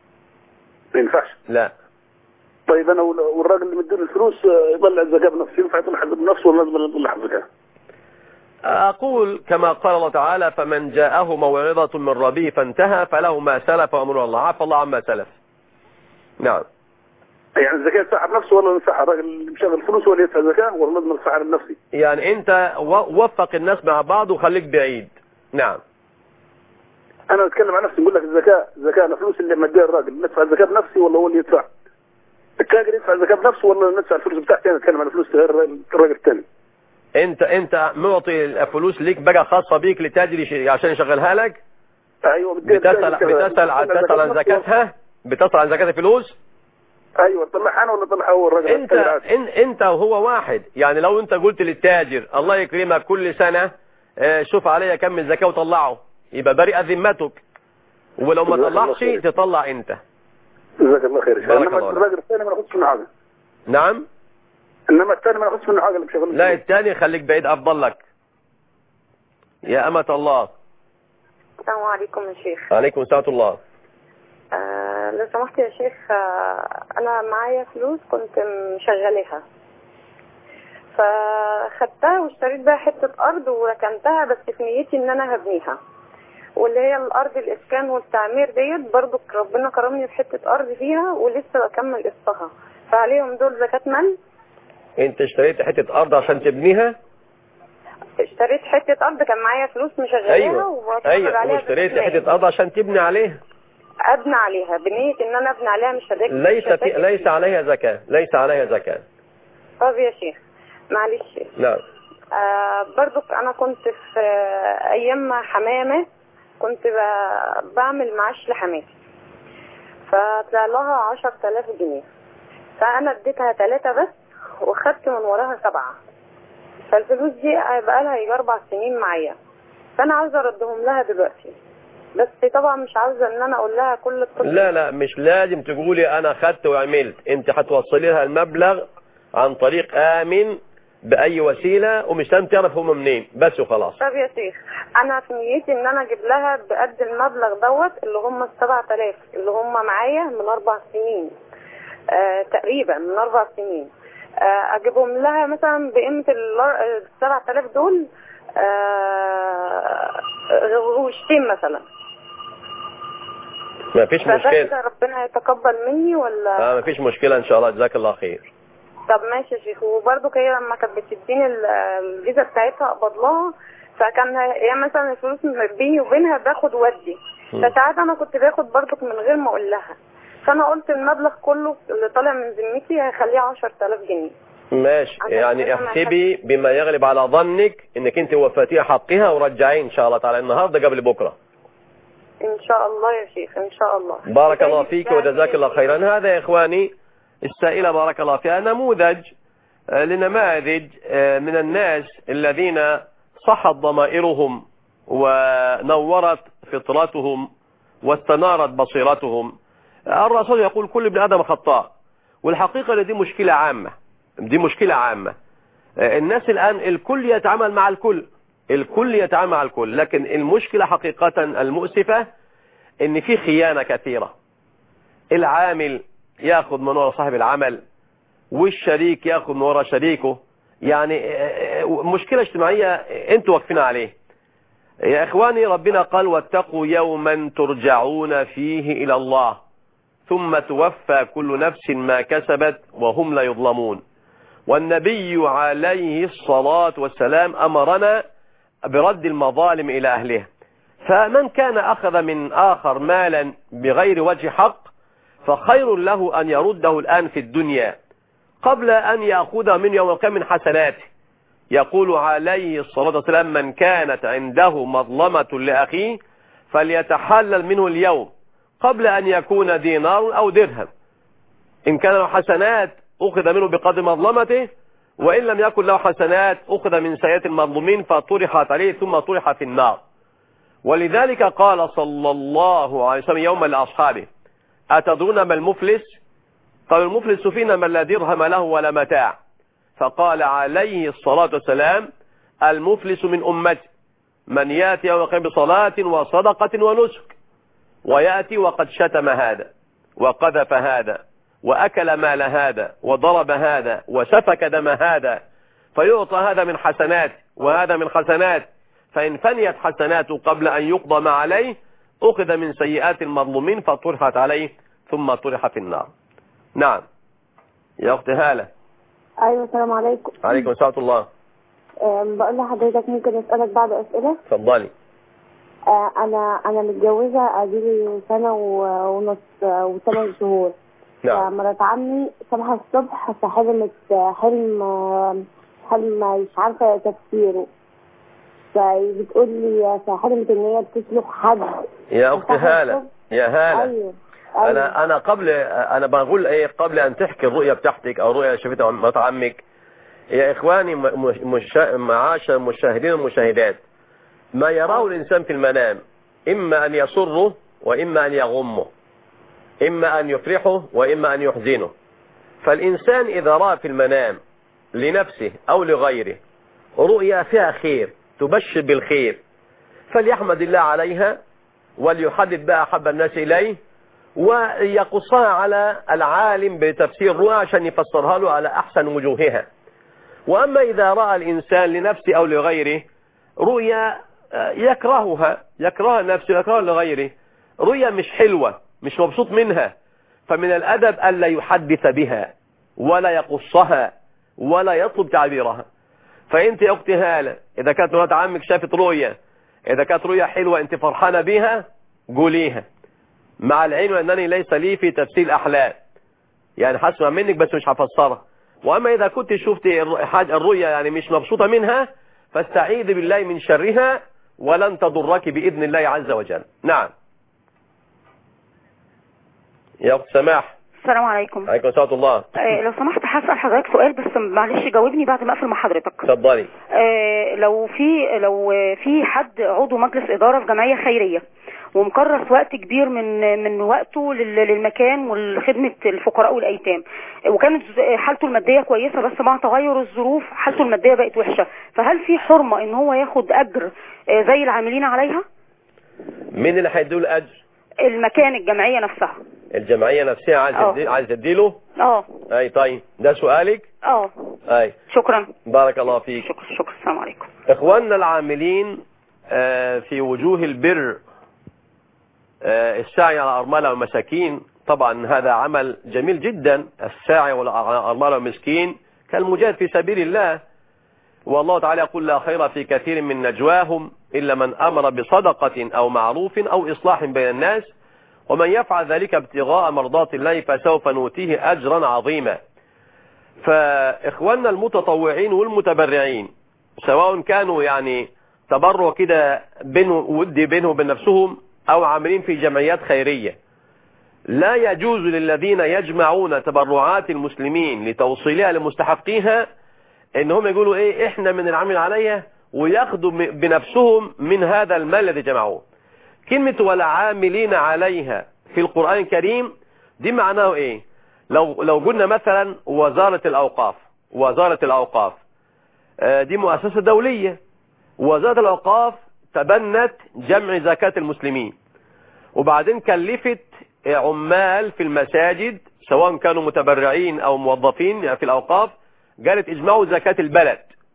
Speaker 11: ما ينفعش
Speaker 2: لا
Speaker 11: طيب انا وال- والراجل اللي مديني الفلوس آه، يطلع الزكاه بنفسه ينفع يطلع بنفسه ولا لازم يطلع الزكاه؟
Speaker 2: أقول كما قال الله تعالى فمن جاءه موعظة من ربه فانتهى فله ما سلف وأمر الله عفى الله عما سلف نعم
Speaker 11: يعني الزكاه يدفعها بنفسه ولا يدفعها الراجل اللي مشغل فلوس ولا يدفع زكاه ولا لازم يدفعها بنفسي؟
Speaker 2: يعني أنت و- وفق الناس مع بعض وخليك بعيد نعم
Speaker 11: انا اتكلم عن نفسي نقول لك الزكاه الزكاه انا فلوس اللي مديها الراجل ندفع الزكاه بنفسي ولا هو اللي يدفع؟ التاجر يدفع الزكاه بنفسه ولا ندفع الفلوس بتاعتي انا اتكلم عن فلوس غير الراجل الثاني
Speaker 2: أنت أنت معطي الفلوس ليك بقى خاصة بيك لتاجر يش- عشان يشغلها لك
Speaker 11: ايوه بدي
Speaker 2: بتسأل بتسأل بتسأل عن زكاتها بتسأل عن زكاة الفلوس
Speaker 11: ايوه طلعها انا ولا طلعها هو الراجل
Speaker 2: انت
Speaker 11: التاجر عادي؟
Speaker 2: ان انت وهو واحد يعني لو انت قلت للتاجر الله يكرمك كل سنة آه، شوف عليا كم الزكاة وطلعه يبقى برئ ذمتك ولو ما
Speaker 11: جزاك الله
Speaker 2: طلعش
Speaker 11: خير.
Speaker 2: تطلع انت
Speaker 11: جزاك الله خير
Speaker 2: بارك
Speaker 11: انما
Speaker 2: الله
Speaker 11: الراجل الثاني ما ناخذش منه حاجه
Speaker 2: نعم
Speaker 11: انما الثاني ما ناخذش منه حاجه اللي بشغل
Speaker 2: لا الثاني خليك بعيد افضل لك يا أمة الله
Speaker 12: السلام عليكم يا شيخ
Speaker 2: عليكم ساعة الله
Speaker 12: آه آه لو سمحت يا شيخ آه انا معايا فلوس كنت مشغلاها فخدتها واشتريت بقى حتة ارض وركنتها بس في نيتي ان انا هبنيها واللي هي الارض الاسكان والتعمير ديت برضو ربنا كرمني بحتة ارض فيها ولسه بكمل قسطها فعليهم دول زكاة مال
Speaker 2: انت اشتريت حتة ارض عشان تبنيها
Speaker 12: اشتريت حتة ارض كان معايا فلوس مشغلاها
Speaker 2: ايوه
Speaker 12: وبتفرج
Speaker 2: ايوه
Speaker 12: عليها
Speaker 2: واشتريت
Speaker 12: زكاة مال.
Speaker 2: حتة ارض عشان تبني عليها
Speaker 12: ابني عليها بنية ان انا ابني عليها مش هداك
Speaker 2: ليس في ليس عليها زكاة ليس عليها زكاة
Speaker 12: طب يا شيخ معلش
Speaker 2: نعم
Speaker 12: آه برضو انا كنت في آه ايام ما حمامه كنت ب- بعمل معاش لحماتي فطلع لها عشر تلاف جنيه فانا اديتها تلاتة بس وخدت من وراها سبعة فالفلوس دي بقى لها يجي اربع سنين معايا فانا عاوزه اردهم لها دلوقتي بس طبعا مش عاوزه ان انا اقول لها كل الطرق
Speaker 2: لا لا مش لازم تقولي انا خدت وعملت انت هتوصلي لها المبلغ عن طريق امن باي وسيله ومش لازم تعرف هم منين بس وخلاص
Speaker 12: طب يا شيخ انا في نيتي ان انا اجيب لها بقد المبلغ دوت اللي هم السبع تلاف اللي هم معايا من اربع سنين آه تقريبا من اربع سنين آه اجيبهم لها مثلا بقيمة الار- السبع تلاف دول آه غوشتين مثلا
Speaker 2: ما فيش
Speaker 12: فده
Speaker 2: مشكله
Speaker 12: كده ربنا يتقبل مني ولا
Speaker 2: اه ما فيش مشكله ان شاء الله جزاك الله خير
Speaker 12: طب ماشي يا شيخ وبرضه هي لما كانت بتديني ال- الفيزا بتاعتها اقبض لها فكان هي مثلا الفلوس بيني وبينها باخد ودي
Speaker 2: مم.
Speaker 12: فساعات انا كنت باخد برضه من غير ما اقول لها فانا قلت المبلغ كله اللي طالع من ذمتي هيخليه 10000 جنيه
Speaker 2: ماشي
Speaker 12: عشان
Speaker 2: يعني
Speaker 12: كده أنا
Speaker 2: احسبي بما يغلب على ظنك انك انت وفاتيها حقها ورجعيه ان شاء الله تعالى النهارده قبل بكره
Speaker 12: ان شاء الله يا شيخ ان شاء الله
Speaker 2: بارك الله فيك وجزاك الله خيرا هذا يا إخواني السائلة بارك الله فيها نموذج آه، لنماذج آه، من الناس الذين صحت ضمائرهم ونورت فطرتهم واستنارت بصيرتهم آه، الرسول يقول كل ابن آدم خطاء والحقيقة إن دي مشكلة عامة دي مشكلة عامة آه، الناس الآن الكل يتعامل مع الكل الكل يتعامل مع الكل لكن المشكلة حقيقة المؤسفة ان في خيانة كثيرة العامل ياخذ من وراء صاحب العمل والشريك ياخذ من وراء شريكه يعني آه، آه، مشكلة اجتماعية انتوا واقفين عليه يا اخواني ربنا قال واتقوا يوما ترجعون فيه الى الله ثم توفى كل نفس ما كسبت وهم لا يظلمون والنبي عليه الصلاة والسلام امرنا برد المظالم الى اهلها فمن كان أخذ من آخر مالا بغير وجه حق فخير له أن يرده الآن في الدنيا قبل أن يأخذ من يوم القيامة من حسناته يقول عليه الصلاة والسلام من كانت عنده مظلمة لأخيه فليتحلل منه اليوم قبل أن يكون دينار أو درهم إن كان له حسنات أخذ منه بقدر مظلمته وإن لم يكن له حسنات أخذ من سيئات المظلومين فطرحت عليه ثم طرح في النار ولذلك قال صلى الله عليه وسلم يوما لأصحابه أتدرون ما المفلس قال المفلس فينا من لا درهم له ولا متاع فقال عليه الصلاة والسلام المفلس من أمتي من ياتي يوم القيامة بصلاة وصدقة ونسك ويأتي وقد شتم هذا وقذف هذا وأكل مال هذا وضرب هذا وسفك دم هذا فيعطى هذا من حسنات وهذا من حسنات فإن فنيت حسناته قبل أن يقضى ما عليه أخذ من سيئات المظلومين فطرحت عليه ثم طرح في النار نعم يا أخت هالة
Speaker 13: ايوه السلام عليكم
Speaker 2: عليكم السلام ورحمة الله
Speaker 13: أم، بقول لحضرتك ممكن اسالك بعض اسئله
Speaker 2: اتفضلي
Speaker 13: آه، انا انا متجوزه اديلي سنه و- ونص آه، وثمان شهور
Speaker 2: نعم
Speaker 13: مرات عمي صبح الصبح فحلمت آه، حلم آه، حلم مش عارفه تفسيره فبتقول لي فحلمت ان هي بتسلخ حد
Speaker 2: يا أخت هالة يا هالة
Speaker 13: ايوه ايوه
Speaker 2: أنا أنا قبل أنا بقول إيه قبل أن تحكي الرؤية بتاعتك أو الرؤية اللي شفتها مرات عمك يا إخواني م- مش- مش- معاشر المشاهدين والمشاهدات ما يراه الإنسان في المنام إما أن يسره وإما أن يغمه إما أن يفرحه وإما أن يحزنه فالإنسان إذا رأى في المنام لنفسه أو لغيره رؤيا فيها خير تبشر بالخير فليحمد الله عليها وليحدد بقى أحب الناس إليه ويقصها على العالم بتفسير رؤى عشان يفسرها له على أحسن وجوهها وأما إذا رأى الإنسان لنفسه أو لغيره رؤيا آه، يكرهها يكرهها نفسه يكرهها لغيره رؤيا مش حلوة مش مبسوط منها فمن الأدب ألا يحدث بها ولا يقصها ولا يطلب تعبيرها فأنت يا أختي هالة إذا كانت مرات عمك شافت رؤيا إذا كانت رؤيا حلوة أنت فرحانة بها قوليها مع العلم أنني ليس لي في تفسير أحلام يعني هسمع منك بس مش هفسرها وأما إذا كنت شفت الر- حاجة الرؤيا يعني مش مبسوطة منها فاستعيذ بالله من شرها ولن تضرك بإذن الله عز وجل نعم يا أخت سماح
Speaker 14: السلام عليكم
Speaker 2: عليكم السلام الله
Speaker 14: آه، لو سمحت هسأل حضرتك سؤال بس معلش جاوبني بعد ما اقفل مع حضرتك
Speaker 2: اتفضلي
Speaker 14: آه، لو في لو آه، في حد عضو مجلس إدارة في جمعية خيرية ومكرس وقت كبير من من وقته لل- للمكان ولخدمة الفقراء والأيتام وكانت ز- حالته المادية كويسة بس مع تغير الظروف حالته المادية بقت وحشة فهل في حرمة ان هو ياخد أجر آه، زي العاملين عليها
Speaker 2: مين اللي هيديله الأجر
Speaker 14: المكان الجمعية نفسها
Speaker 2: الجمعية نفسها عايز
Speaker 14: آه.
Speaker 2: تدي- عايز تديله
Speaker 14: اه
Speaker 2: أي طيب ده سؤالك
Speaker 14: اه
Speaker 2: أي
Speaker 14: شكرا
Speaker 2: بارك الله فيك
Speaker 14: شكرا شكرا السلام عليكم
Speaker 2: إخواننا العاملين آه، في وجوه البر آه، السعي على أرملة والمساكين طبعا هذا عمل جميل جدا الساعي على أرملة والمسكين كالمجاهد في سبيل الله والله تعالى يقول لا خير في كثير من نجواهم إلا من أمر بصدقة أو معروف أو إصلاح بين الناس ومن يفعل ذلك ابتغاء مرضات الله فسوف نؤتيه أجرا عظيما فإخواننا المتطوعين والمتبرعين سواء كانوا يعني تبرع كده بينه ودي بينه وبين نفسهم أو عاملين في جمعيات خيرية لا يجوز للذين يجمعون تبرعات المسلمين لتوصيلها لمستحقيها ان هم يقولوا ايه احنا من العامل عليها وياخدوا م- بنفسهم من هذا المال الذي جمعوه كلمة والعاملين عليها في القرآن الكريم دي معناه ايه لو لو قلنا مثلا وزارة الاوقاف وزارة الاوقاف آه، دي مؤسسة دولية وزارة الاوقاف تبنت جمع زكاة المسلمين وبعدين كلفت عمال في المساجد سواء كانوا متبرعين او موظفين يعني في الاوقاف قالت اجمعوا زكاة البلد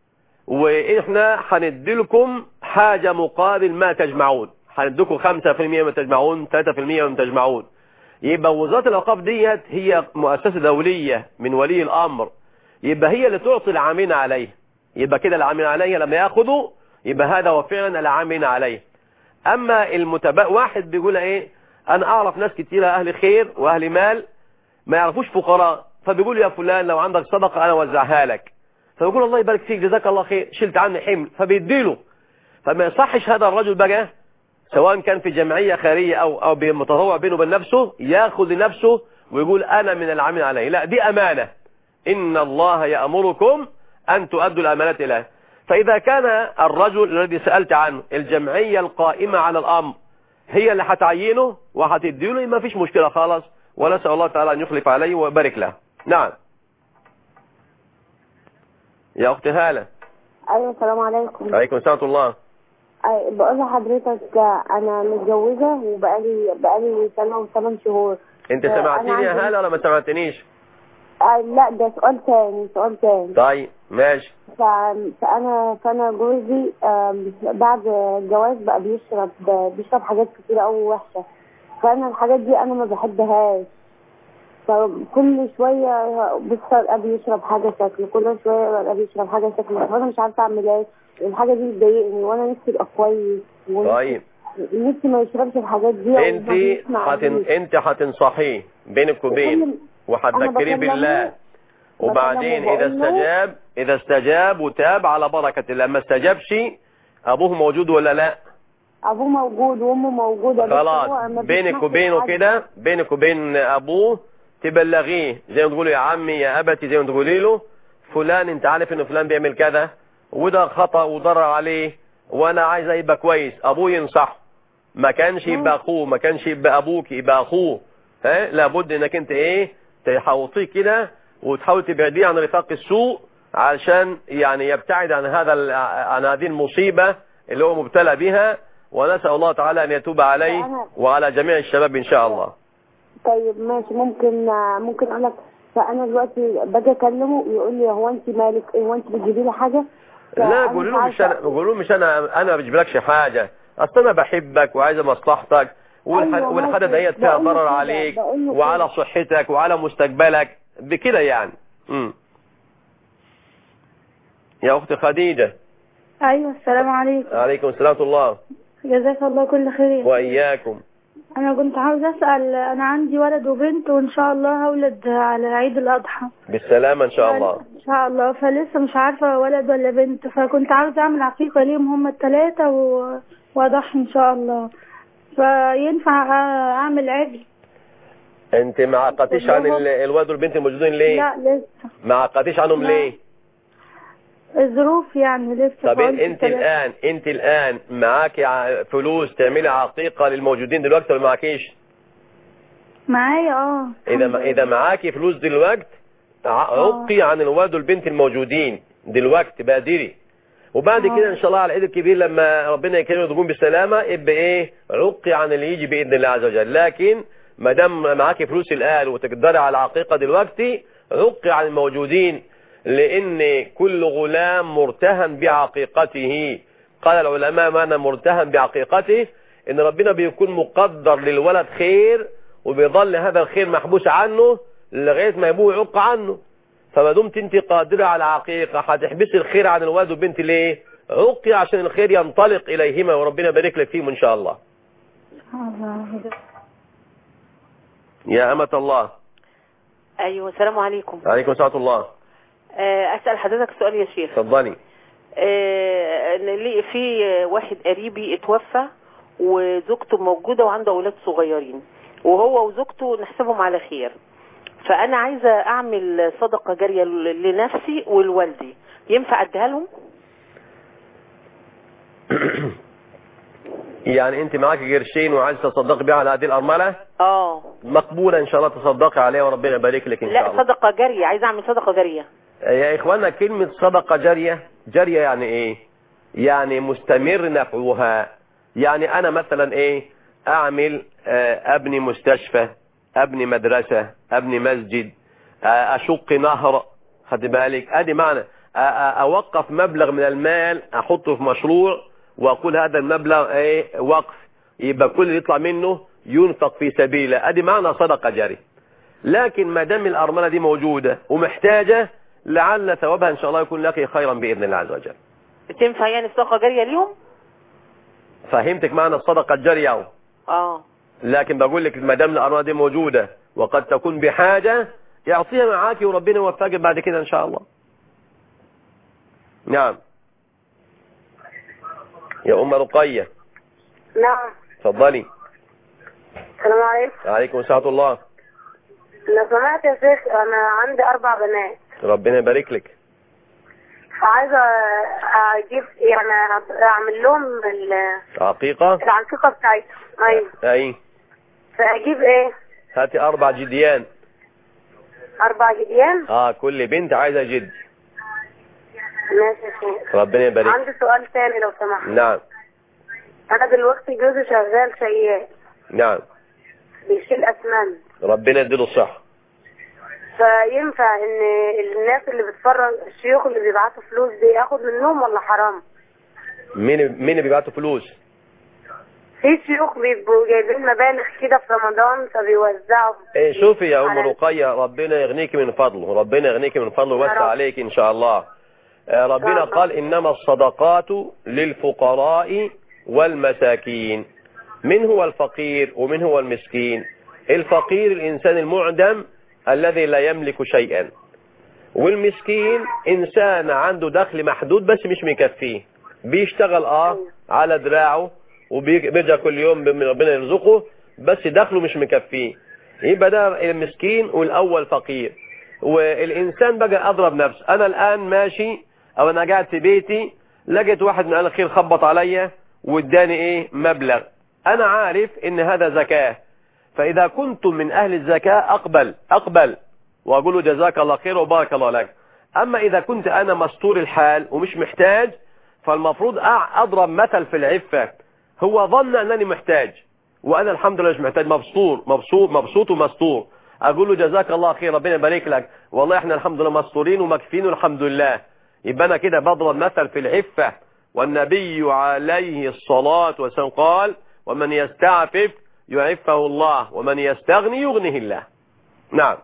Speaker 2: واحنا هنديلكم حاجة مقابل ما تجمعون هنديكم 5% ما تجمعون 3% ما تجمعون يبقى وزارة الاوقاف ديت هي مؤسسة دولية من ولي الامر يبقى هي اللي تعطي العاملين عليه يبقى كده العاملين عليه لما ياخذوا يبقى هذا هو فعلا العاملين عليه اما المتبع واحد بيقول ايه انا اعرف ناس كتيرة اهل خير واهل مال ما يعرفوش فقراء فبيقول يا فلان لو عندك صدقة انا اوزعها لك فيقول الله يبارك فيك جزاك الله خير شلت عني حمل فبيديله فما يصحش هذا الرجل بقى سواء كان في جمعية خيرية او او متطوع بينه وبين نفسه ياخذ لنفسه ويقول انا من العامل عليه لا دي امانة ان الله يأمركم ان تؤدوا الامانات اليه فاذا كان الرجل الذي سألت عنه الجمعية القائمة على الامر هي اللي هتعينه وهتديله ما فيش مشكلة خالص ونسأل الله تعالى ان يخلف عليه ويبارك له نعم يا اخت هالة
Speaker 13: ايوه السلام عليكم
Speaker 2: عليكم السلام ورحمة الله
Speaker 13: أي- بقول لحضرتك آه، انا متجوزه وبقالي بقالي سنه وثمان شهور
Speaker 2: انت
Speaker 13: آه، أنا
Speaker 2: سمعتني يا
Speaker 13: عندي-
Speaker 2: هالة ولا ما سمعتنيش
Speaker 13: آه، لا ده سؤال تاني سؤال تاني
Speaker 2: طيب ماشي
Speaker 13: ف- فانا فانا جوزي آم، بعد الجواز بقى بيشرب بيشرب حاجات كتير قوي وحشه فانا الحاجات دي انا ما بحبهاش فكل شويه بيشرب ابي يشرب حاجه شكل كل شويه ابي يشرب حاجه شكل فانا مش عارفه اعمل ايه الحاجه دي بتضايقني وانا نفسي ابقى كويس ونفسي-
Speaker 2: طيب
Speaker 13: نفسي ما يشربش الحاجات دي
Speaker 2: انت
Speaker 13: وما بيسمع
Speaker 2: حتن...
Speaker 13: بيه.
Speaker 2: انت هتنصحيه بينك وبين وهتذكريه
Speaker 13: أنا بكلمه-
Speaker 2: بالله وبعدين
Speaker 13: بكلمه
Speaker 2: اذا
Speaker 13: بقول له-
Speaker 2: استجاب اذا استجاب وتاب على بركة الله ما استجابش ابوه موجود ولا لا
Speaker 13: ابوه موجود وامه موجوده بس هو
Speaker 2: خلاص
Speaker 13: ما
Speaker 2: بينك
Speaker 13: بيسمعش
Speaker 2: وبينه
Speaker 13: لحد.
Speaker 2: كده بينك وبين ابوه تبلغيه زي ما تقولوا يا عمي يا ابتي زي ما تقولي له فلان انت عارف ان فلان بيعمل كذا وده خطأ وضرر عليه وانا عايز يبقى كويس ابوه ينصحه ما كانش يبقى اخوه ما كانش يبقى ابوك يبقى اخوه ها لابد انك انت ايه تحوطيه كده وتحاول تبعديه عن رفاق السوء علشان يعني يبتعد عن هذا ال- عن هذه المصيبة اللي هو مبتلى بها ونسأل الله تعالى ان يتوب عليه وعلى جميع الشباب ان شاء الله
Speaker 13: طيب ماشي ممكن ممكن اقول لك فانا دلوقتي باجي اكلمه يقول لي هو انت مالك ايه هو انت بتجيبي لي حاجه
Speaker 2: لا
Speaker 13: فأنا
Speaker 2: قولوا
Speaker 13: مش
Speaker 2: له مش
Speaker 13: عارفة-
Speaker 2: انا قولوا له مش انا انا ما بجيبلكش حاجه اصل انا بحبك وعايز مصلحتك والح-
Speaker 13: أيوة
Speaker 2: والحاجه
Speaker 13: ماشي.
Speaker 2: ديت فيها
Speaker 13: بقول له
Speaker 2: ضرر
Speaker 13: كده،
Speaker 2: عليك
Speaker 13: بقول له
Speaker 2: وعلى
Speaker 13: كده.
Speaker 2: صحتك وعلى مستقبلك بكده يعني امم يا اختي خديجه
Speaker 15: ايوه السلام عليكم
Speaker 2: عليكم السلام ورحمه الله
Speaker 15: جزاك الله كل خير
Speaker 2: واياكم
Speaker 15: انا كنت عاوز اسال انا عندي ولد وبنت وان شاء الله هولد على عيد الاضحى
Speaker 2: بالسلامه ان شاء الله
Speaker 15: ان شاء الله فلسه مش عارفه ولد ولا بنت فكنت عاوزه اعمل عقيقه ليهم هم الثلاثه و... واضحي ان شاء الله فينفع أ- اعمل عجل
Speaker 2: انت ما عقدتيش عن ال- الواد والبنت الموجودين ليه
Speaker 15: لا لسه
Speaker 2: ما عقدتيش عنهم
Speaker 15: لا.
Speaker 2: ليه
Speaker 15: الظروف يعني لسه
Speaker 2: طب
Speaker 15: فقلت
Speaker 2: انت
Speaker 15: التلاتة.
Speaker 2: الان انت الان معاكي ع- فلوس تعملي عقيقه للموجودين دلوقتي ولا معكيش
Speaker 15: معايا اه
Speaker 2: اذا ما اذا معاكي فلوس دلوقتي ع- عقي عن الواد والبنت الموجودين دلوقتي بادري وبعد كده ان شاء الله على العيد الكبير لما ربنا يكرمه وتكون بالسلامه يبقى ايه عقي عن اللي يجي باذن الله عز وجل لكن ما دام معاكي فلوس الان وتقدري على العقيقه دلوقتي عقي عن الموجودين لان كل غلام مرتهن بعقيقته قال العلماء معنى مرتهن بعقيقته ان ربنا بيكون مقدر للولد خير وبيظل هذا الخير محبوس عنه لغايه ما يبوه يعق عنه فما دمت انت قادرة على عقيقة هتحبسي الخير عن الواد والبنت ليه عقي عشان الخير ينطلق اليهما وربنا يبارك لك فيهم ان شاء الله يا أمة الله
Speaker 16: ايوه السلام عليكم
Speaker 2: عليكم سلام الله
Speaker 16: آه، اسال حضرتك سؤال يا شيخ
Speaker 2: اتفضلي
Speaker 16: آه، أنا لي- في واحد قريبي اتوفى وزوجته موجوده وعنده اولاد صغيرين وهو وزوجته نحسبهم على خير فانا عايزه اعمل صدقه جاريه ل- لنفسي ولوالدي ينفع اديها لهم
Speaker 2: يعني انت معاكي قرشين وعايز تصدقي بيها على هذه الأرملة
Speaker 16: اه
Speaker 2: مقبولة ان شاء الله تصدقي عليها وربنا يبارك لك ان شاء
Speaker 16: لا
Speaker 2: الله
Speaker 16: صدقه جاريه عايزه اعمل صدقه جاريه
Speaker 2: يا إخوانا كلمة صدقة جارية جارية يعني إيه يعني مستمر نفعها يعني أنا مثلا إيه أعمل آه، أبني مستشفى أبني مدرسة أبني مسجد آه، أشق نهر خد بالك أدي معنى آه، آه، أوقف مبلغ من المال أحطه في مشروع وأقول هذا المبلغ إيه وقف يبقى كل اللي يطلع منه ينفق في سبيل الله أدي معنى صدقة جارية لكن ما دام الأرملة دي موجودة ومحتاجة لعل ثوابها إن شاء الله يكون لك خيرا بإذن الله عز وجل
Speaker 16: تنفع يعني صدقه جاريه ليهم
Speaker 2: فهمتك معنى الصدقة الجارية أهو.
Speaker 16: اه
Speaker 2: لكن بقول لك ما دام الأرملة دي موجودة وقد تكون بحاجة يعطيها معاك وربنا يوفقك بعد كده إن شاء الله نعم يا أم رقية
Speaker 17: نعم
Speaker 2: تفضلي
Speaker 17: السلام عليكم
Speaker 2: عليكم السلام الله
Speaker 17: لو سمحت يا شيخ انا عندي اربع بنات
Speaker 2: ربنا يبارك لك
Speaker 17: فعايزه اجيب يعني اعمل لهم ال-
Speaker 2: عقيقة
Speaker 17: العقيقه بتاعتهم ايوه
Speaker 2: أي
Speaker 17: فاجيب ايه
Speaker 2: هاتي أربع جديان
Speaker 17: اربع جديان
Speaker 2: آه كل بنت عايزة جد
Speaker 17: ماشي يا شيخ
Speaker 2: ربنا يبارك
Speaker 17: عندي سؤال تاني لو سمحت
Speaker 2: نعم
Speaker 17: انا دلوقتي جوزي شغال شيال
Speaker 2: نعم
Speaker 17: بيشيل اسنان
Speaker 2: ربنا يديله الصحة
Speaker 17: فينفع ان الناس اللي بتفرج الشيوخ اللي بيبعتوا فلوس دي اخد منهم ولا حرام
Speaker 2: مين مين اللي بيبعتوا فلوس
Speaker 17: في شيوخ بيبقوا جايبين مبالغ كده في رمضان فبيوزعوا
Speaker 2: إيه شوفي يا أم
Speaker 17: على-
Speaker 2: رقية ربنا يغنيك من فضله ربنا يغنيك من فضله ويوسع
Speaker 17: رب.
Speaker 2: عليك إن شاء الله آه، ربنا قال إنما الصدقات للفقراء والمساكين من هو الفقير ومن هو المسكين الفقير الإنسان المعدم الذي لا يملك شيئا والمسكين إنسان عنده دخل محدود بس مش مكفيه بيشتغل اه على دراعه وبيرجع كل يوم بم- ربنا يرزقه بس دخله مش مكفيه يبقى ده المسكين والأول فقير والإنسان بقى أضرب نفسه أنا الآن ماشي أو أنا قاعد في بيتي لقيت واحد من أهل الخير خبط عليا واداني إيه مبلغ أنا عارف إن هذا زكاة فإذا كنت من أهل الزكاة أقبل أقبل وأقول له جزاك الله خير وبارك الله لك أما إذا كنت أنا مستور الحال ومش محتاج فالمفروض أع- أضرب مثل في العفة هو ظن أنني محتاج وانا الحمد لله مش محتاج مبسوط مبسوط مبسوط ومستور اقول له جزاك الله خير ربنا يبارك لك والله احنا الحمد لله مستورين ومكفين والحمد لله يبقى انا كده بضرب مثل في العفه والنبي عليه الصلاه والسلام قال ومن يستعفف يعفه الله ومن يستغني يغنيه الله نعم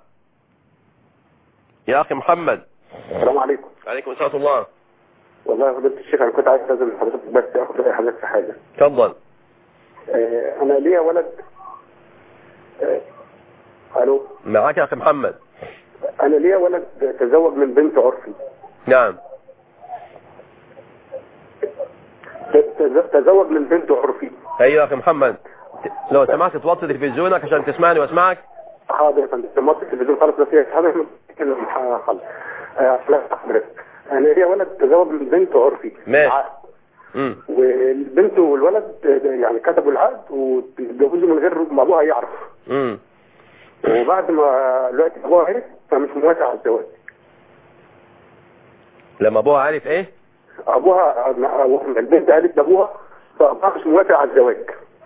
Speaker 2: يا اخي محمد
Speaker 18: السلام عليكم
Speaker 2: عليكم السلام ورحمه الله
Speaker 18: والله يا فضيلة الشيخ انا كنت عايز استاذن من حضرتك بس اخد راي حضرتك في حاجه
Speaker 2: اتفضل
Speaker 18: آه، انا ليا ولد آه، الو
Speaker 2: معاك يا اخي محمد
Speaker 18: انا ليا ولد تزوج من بنت عرفي
Speaker 2: نعم
Speaker 18: تز- تزوج من بنت عرفي
Speaker 2: ايوه يا اخي محمد لو سمحت توطي تلفزيونك عشان تسمعني واسمعك
Speaker 18: حاضر يا فندم سمعت التلفزيون خلاص بس هي حضرتك بتتكلم خلاص آه، لا حضرتك انا ليا ولد تزوج من بنت عرفي
Speaker 2: ماشي امم
Speaker 18: والبنت والولد آه، يعني كتبوا العقد واتجوزوا من غير ما ابوها يعرف
Speaker 2: امم
Speaker 18: وبعد ما دلوقتي ابوها عرف فمش موافق على الزواج
Speaker 2: لما ابوها عارف ايه
Speaker 18: ابوها البنت قالت لابوها فابوها مش موافق على الزواج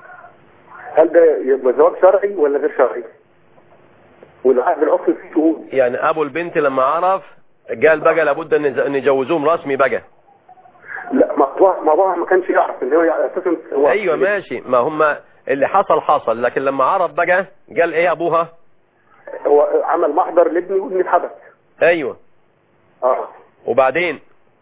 Speaker 18: هل ده يبقى زواج شرعي ولا غير شرعي؟ والعقد العرفي فيه شهود
Speaker 2: يعني ابو البنت لما عرف قال بقى لابد ان ان يجوزوهم رسمي بقى
Speaker 18: لا ما ابوها ما ابوها ما كانش يعرف ان هو اساسا هو
Speaker 2: ايوه ماشي ما هم اللي حصل حصل لكن لما عرف بقى قال ايه ابوها
Speaker 18: هو عمل محضر لابني وابني اتحبس
Speaker 2: ايوه
Speaker 18: اه
Speaker 2: وبعدين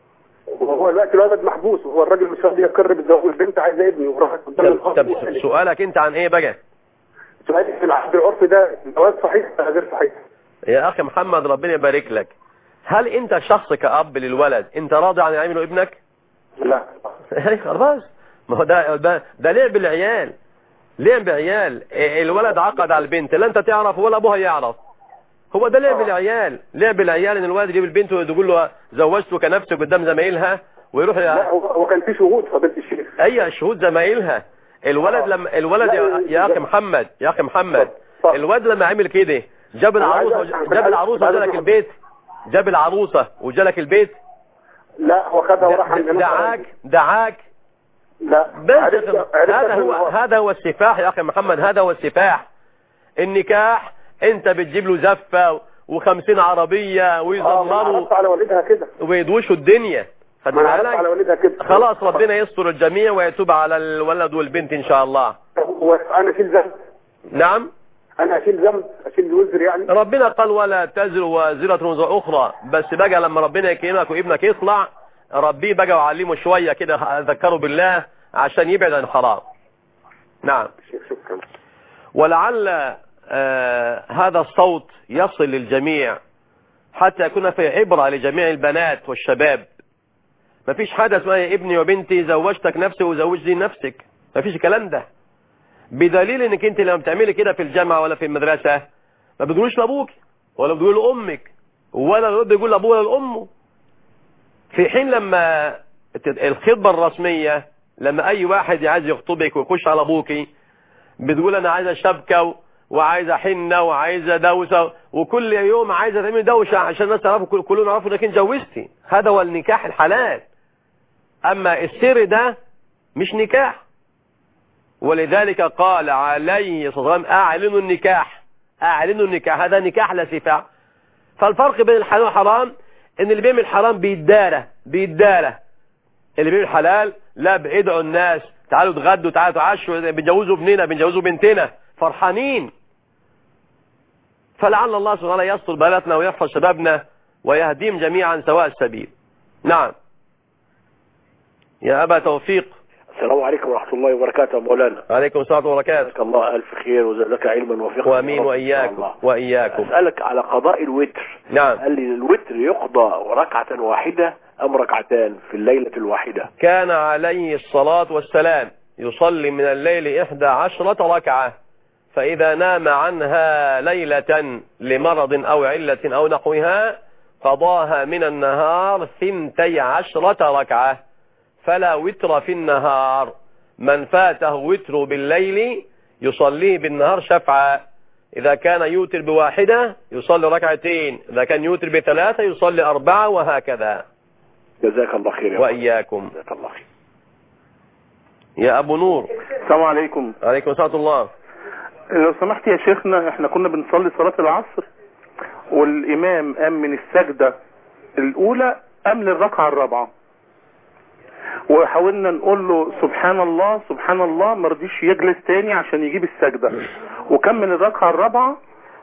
Speaker 18: وهو دلوقتي الولد محبوس وهو الراجل مش راضي يقر بالزواج والبنت عايزه ابني وراحت قدام
Speaker 2: طب, طب سؤالك انت عن ايه بقى
Speaker 18: سؤالي في العقد العرفي ده الجواز صحيح ولا غير صحيح؟
Speaker 2: يا اخي محمد ربنا يبارك لك هل انت شخص كأب للولد انت راضي عن يعمله ابنك
Speaker 18: لا
Speaker 2: خلاص ما هو ده ده ده لعب العيال لعب عيال إيه الولد عقد على البنت لا انت تعرف ولا ابوها يعرف هو ده لعب العيال لعب العيال ان الولد يجيب البنت ويقول له زوجتك نفسك قدام زمايلها ويروح
Speaker 18: لا هو هو كان في شهود فضيله الشيخ
Speaker 2: اي شهود زمايلها الولد لما الولد يا, يا اخي محمد يا اخي محمد الولد لما عمل كده جاب العروسه وج- جاب العروسه وجالك البيت جاب العروسه وجالك البيت
Speaker 18: لا هو خدها وراح عند ناس
Speaker 2: دعاك دعاك
Speaker 18: لا
Speaker 2: بس
Speaker 18: عرفت- عرفت
Speaker 2: هذا
Speaker 18: إن
Speaker 2: هو هذا هو السفاح يا اخي محمد هذا هو السفاح النكاح انت بتجيب له زفه و50 عربيه
Speaker 18: اه ما
Speaker 2: ويزمروا
Speaker 18: عرفت على والدها كده
Speaker 2: ويدوشوا الدنيا خد
Speaker 18: ما أنا عرفت على
Speaker 2: بالك
Speaker 18: والدها كده
Speaker 2: خلاص ربنا يستر الجميع ويتوب على الولد والبنت ان شاء الله
Speaker 18: هو انا اشيل ذنب
Speaker 2: نعم
Speaker 18: انا اشيل ذنب اشيل وزر يعني
Speaker 2: ربنا قال ولا تزر وازرة وزر أخرى بس بقى لما ربنا يكرمك وابنك يطلع ربيه بقى وعلمه شوية كده ذكره بالله عشان يبعد عن الحرام نعم
Speaker 18: شكرا
Speaker 2: ولعل آه هذا الصوت يصل للجميع حتى يكون في عبرة لجميع البنات والشباب مفيش حاجة اسمها يا ابني وبنتي زوجتك نفسي وزوجتي نفسك مفيش الكلام ده بدليل انك انت لما بتعملي كده في الجامعة ولا في المدرسة ما بتقولوش لابوك ولا بتقول لامك ولا الولد بيقول لابوه ولا لامه في حين لما الت- الخطبة الرسمية لما اي واحد عايز يخطبك ويخش على ابوكي بتقول انا عايزه شبكه و- وعايزه حنه وعايزه دوشه وكل يوم عايزه تعمل دوشه عشان الناس تعرفوا كل- كلهم يعرفوا انك انت اتجوزتي هذا هو النكاح الحلال اما السر ده مش نكاح ولذلك قال عليه الصلاه والسلام اعلنوا النكاح اعلنوا النكاح هذا نكاح لا سفاح فالفرق بين الحلال والحرام ان اللي بيعمل حرام بيداله بيداله اللي بيعمل حلال لا بيدعوا الناس تعالوا اتغدوا تعالوا تعشوا بنجوزوا ابننا بنجوزوا بنتنا فرحانين فلعل الله سبحانه وتعالى يستر بلدنا ويحفظ شبابنا ويهديهم جميعا سواء السبيل نعم يا أبا توفيق
Speaker 19: السلام عليكم ورحمة الله وبركاته يا مولانا
Speaker 2: عليكم السلام وبركاته
Speaker 19: جزاك الله ألف خير وزادك علما وفقا
Speaker 2: وأمين وإياكم وإياكم
Speaker 19: أسألك على قضاء الوتر
Speaker 2: نعم
Speaker 19: هل الوتر يقضى ركعة واحدة أم ركعتان في الليلة الواحدة
Speaker 2: كان عليه الصلاة والسلام يصلي من الليل إحدى عشرة ركعة فإذا نام عنها ليلة لمرض أو علة أو نحوها قضاها من النهار ثنتي عشرة ركعة فلا وتر في النهار من فاته وتر بالليل يصليه بالنهار شفعا إذا كان يوتر بواحدة يصلي ركعتين إذا كان يوتر بثلاثة يصلي أربعة وهكذا
Speaker 19: جزاك الله خير يا
Speaker 2: وإياكم
Speaker 19: جزاك الله خير
Speaker 2: يا ابو نور
Speaker 20: السلام عليكم
Speaker 2: عليكم ورحمه الله
Speaker 20: لو سمحت يا شيخنا احنا كنا بنصلي صلاة العصر والامام قام من السجدة الاولى قام للركعة الرابعة وحاولنا نقول له سبحان الله سبحان الله ما رضيش يجلس تاني عشان يجيب السجدة وكمل الركعة الرابعة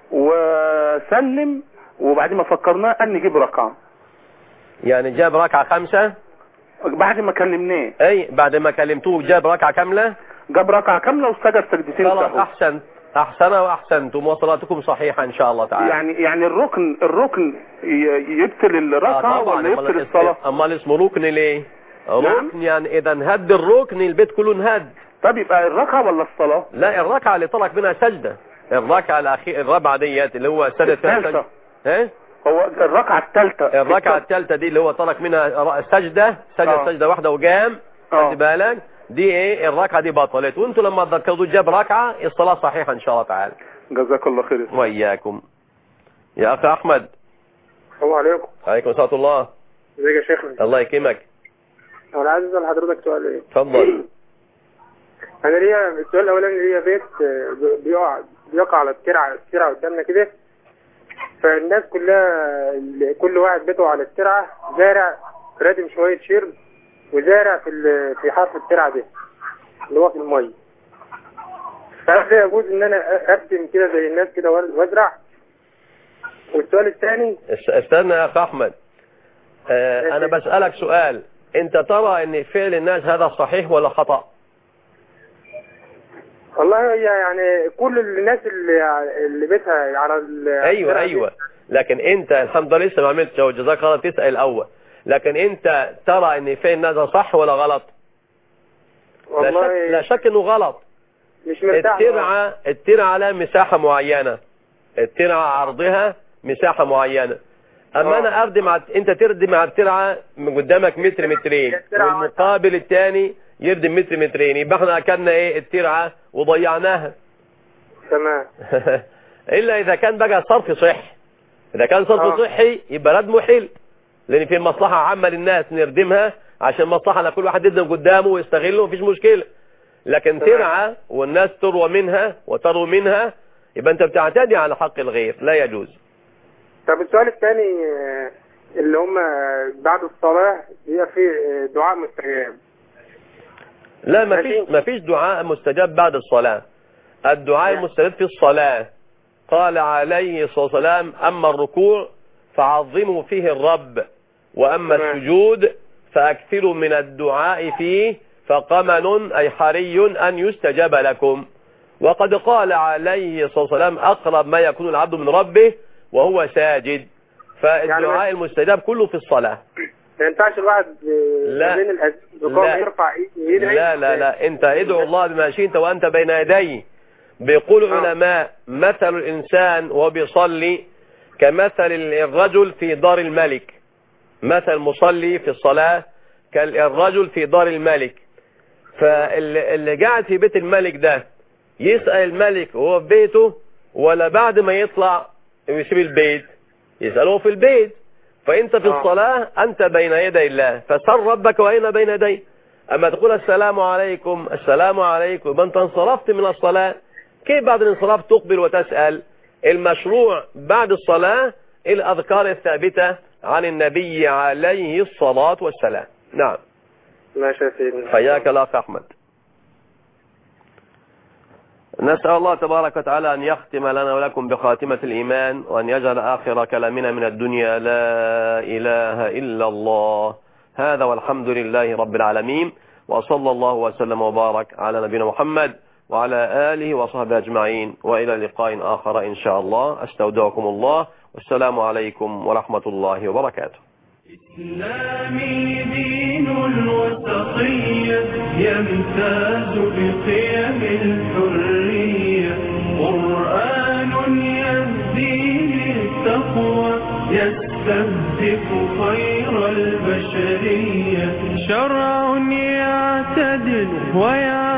Speaker 20: وسلم وبعد ما فكرناه قال نجيب ركعة
Speaker 2: يعني جاب ركعه خمسه
Speaker 20: بعد ما كلمناه
Speaker 2: اي بعد ما كلمتوه جاب ركعه كامله
Speaker 20: جاب ركعة كاملة وسجد سجدتين
Speaker 2: خلاص
Speaker 20: سهو.
Speaker 2: احسنت احسن واحسنتم وصلاتكم صحيحه ان شاء الله تعالى
Speaker 20: يعني يعني الركن الركن ي- يبطل الركعة
Speaker 2: آه طبعاً.
Speaker 20: ولا يبطل
Speaker 2: أمال
Speaker 20: الصلاة
Speaker 2: امال اسمه ركن ليه
Speaker 20: نعم.
Speaker 2: ركن يعني اذا انهد الركن البيت كله انهد
Speaker 20: طب يبقى الركعة ولا الصلاة
Speaker 2: لا الركعه اللي طلق منها سجده الركعه الاخيره الرابعه ديت اللي هو سجد فيها
Speaker 20: الثالثة.
Speaker 2: سجده ها
Speaker 20: هو الركعة الثالثة
Speaker 2: الركعه الثالثه دي اللي هو طلق منها سجده سجد
Speaker 20: آه.
Speaker 2: سجده واحده وقام خد بالك دي ايه الركعه دي بطلت وانتوا لما تذكروا جاب ركعه الصلاه صحيحه ان شاء الله تعالى
Speaker 20: جزاك الله خير
Speaker 2: واياكم يا اخي احمد
Speaker 21: السلام عليكم
Speaker 2: عليكم السلام ورحمه الله
Speaker 21: ازيك يا شيخنا
Speaker 2: الله يكرمك
Speaker 21: انا عايز اسال حضرتك سؤال ايه
Speaker 2: اتفضل
Speaker 21: انا ليا السؤال الاولاني ليا بيت آه، بيقع بيقع على الترعه الترعه قدامنا كده فالناس كلها ال- كل واحد بيته على الترعه زارع رادم شويه شرب وزارع في ال- في حرف الترعه ده اللي هو في الميه فهل ده يجوز ان انا أ- ارسم كده زي الناس كده وأز- وازرع والسؤال الثاني
Speaker 2: است- استنى يا اخ احمد آه انا بسالك سؤال انت ترى ان فعل الناس هذا صحيح ولا خطا
Speaker 21: والله هي يعني كل الناس اللي اللي بيتها على ال-
Speaker 2: ايوه
Speaker 21: الترعة دي
Speaker 2: ايوه لكن انت الحمد لله لسه ما عملتش أهو، جزاك الله تسال الاول لكن انت ترى ان فعل الناس ده صح ولا غلط لا
Speaker 21: والله
Speaker 2: شك, لا شك انه غلط
Speaker 21: مش مرتاح
Speaker 2: الترعه الترعه لها مساحه معينه الترعه عرضها مساحه معينه اما انا اردم مع انت تردم مع الترعه من قدامك متر مترين والمقابل الثاني يردم متر مترين يبقى احنا اكلنا ايه الترعه وضيعناها
Speaker 21: تمام
Speaker 2: الا اذا كان بقى صرف صحي اذا كان صرف
Speaker 21: آه.
Speaker 2: صحي يبقى ردمه حل لان في مصلحه عامه للناس نردمها عشان مصلحه لكل واحد يردم قدامه ويستغله مفيش مشكله لكن
Speaker 21: تمام.
Speaker 2: ترعى والناس تروى منها وتروي منها يبقى انت بتعتدي على حق الغير لا يجوز
Speaker 21: طب السؤال الثاني آه، اللي هم بعد الصلاة هي في آه، دعاء مستجاب
Speaker 2: لا ما فيش ما فيش دعاء مستجاب بعد الصلاة الدعاء المستجاب في الصلاة قال عليه الصلاة والسلام أما الركوع فعظموا فيه الرب وأما السجود فأكثروا من الدعاء فيه فقمن أي حري أن يستجاب لكم وقد قال عليه الصلاة والسلام أقرب ما يكون العبد من ربه وهو ساجد فالدعاء المستجاب كله في الصلاة
Speaker 21: ما ينفعش الواحد آه،
Speaker 2: لا.
Speaker 21: ما بين الأذان
Speaker 2: لا.
Speaker 21: والإقامة يرفع إيده ويدعي
Speaker 2: لا لا لا انت ادعو الله بما شئت وانت بين يديه بيقول علماء مثل الانسان وهو بيصلي كمثل الرجل في دار الملك مثل مصلي في الصلاة كالرجل في دار الملك فاللي قاعد في بيت الملك ده يسأل الملك وهو في بيته ولا بعد ما يطلع ويسيب البيت يسأله في البيت فانت في الصلاة انت بين يدي الله فسر ربك واين بين يديه اما تقول السلام عليكم السلام عليكم يبقى انت انصرفت من الصلاة كيف بعد الانصراف تقبل وتسأل المشروع بعد الصلاة الاذكار الثابتة عن النبي عليه الصلاة والسلام نعم
Speaker 21: ماشي يا سيدنا
Speaker 2: حياك الاخ احمد نسأل الله تبارك وتعالى أن يختم لنا ولكم بخاتمة الإيمان وأن يجعل آخر كلامنا من الدنيا لا إله إلا الله هذا والحمد لله رب العالمين وصلى الله وسلم وبارك على نبينا محمد وعلى آله وصحبه أجمعين وإلى لقاء آخر إن شاء الله أستودعكم الله والسلام عليكم ورحمة الله وبركاته
Speaker 1: إسلامي دين الوسطية يمتاز بقيم الحرية قرآن يهدي للتقوى يستهدف خير البشرية شرع يعتدل ويعتدل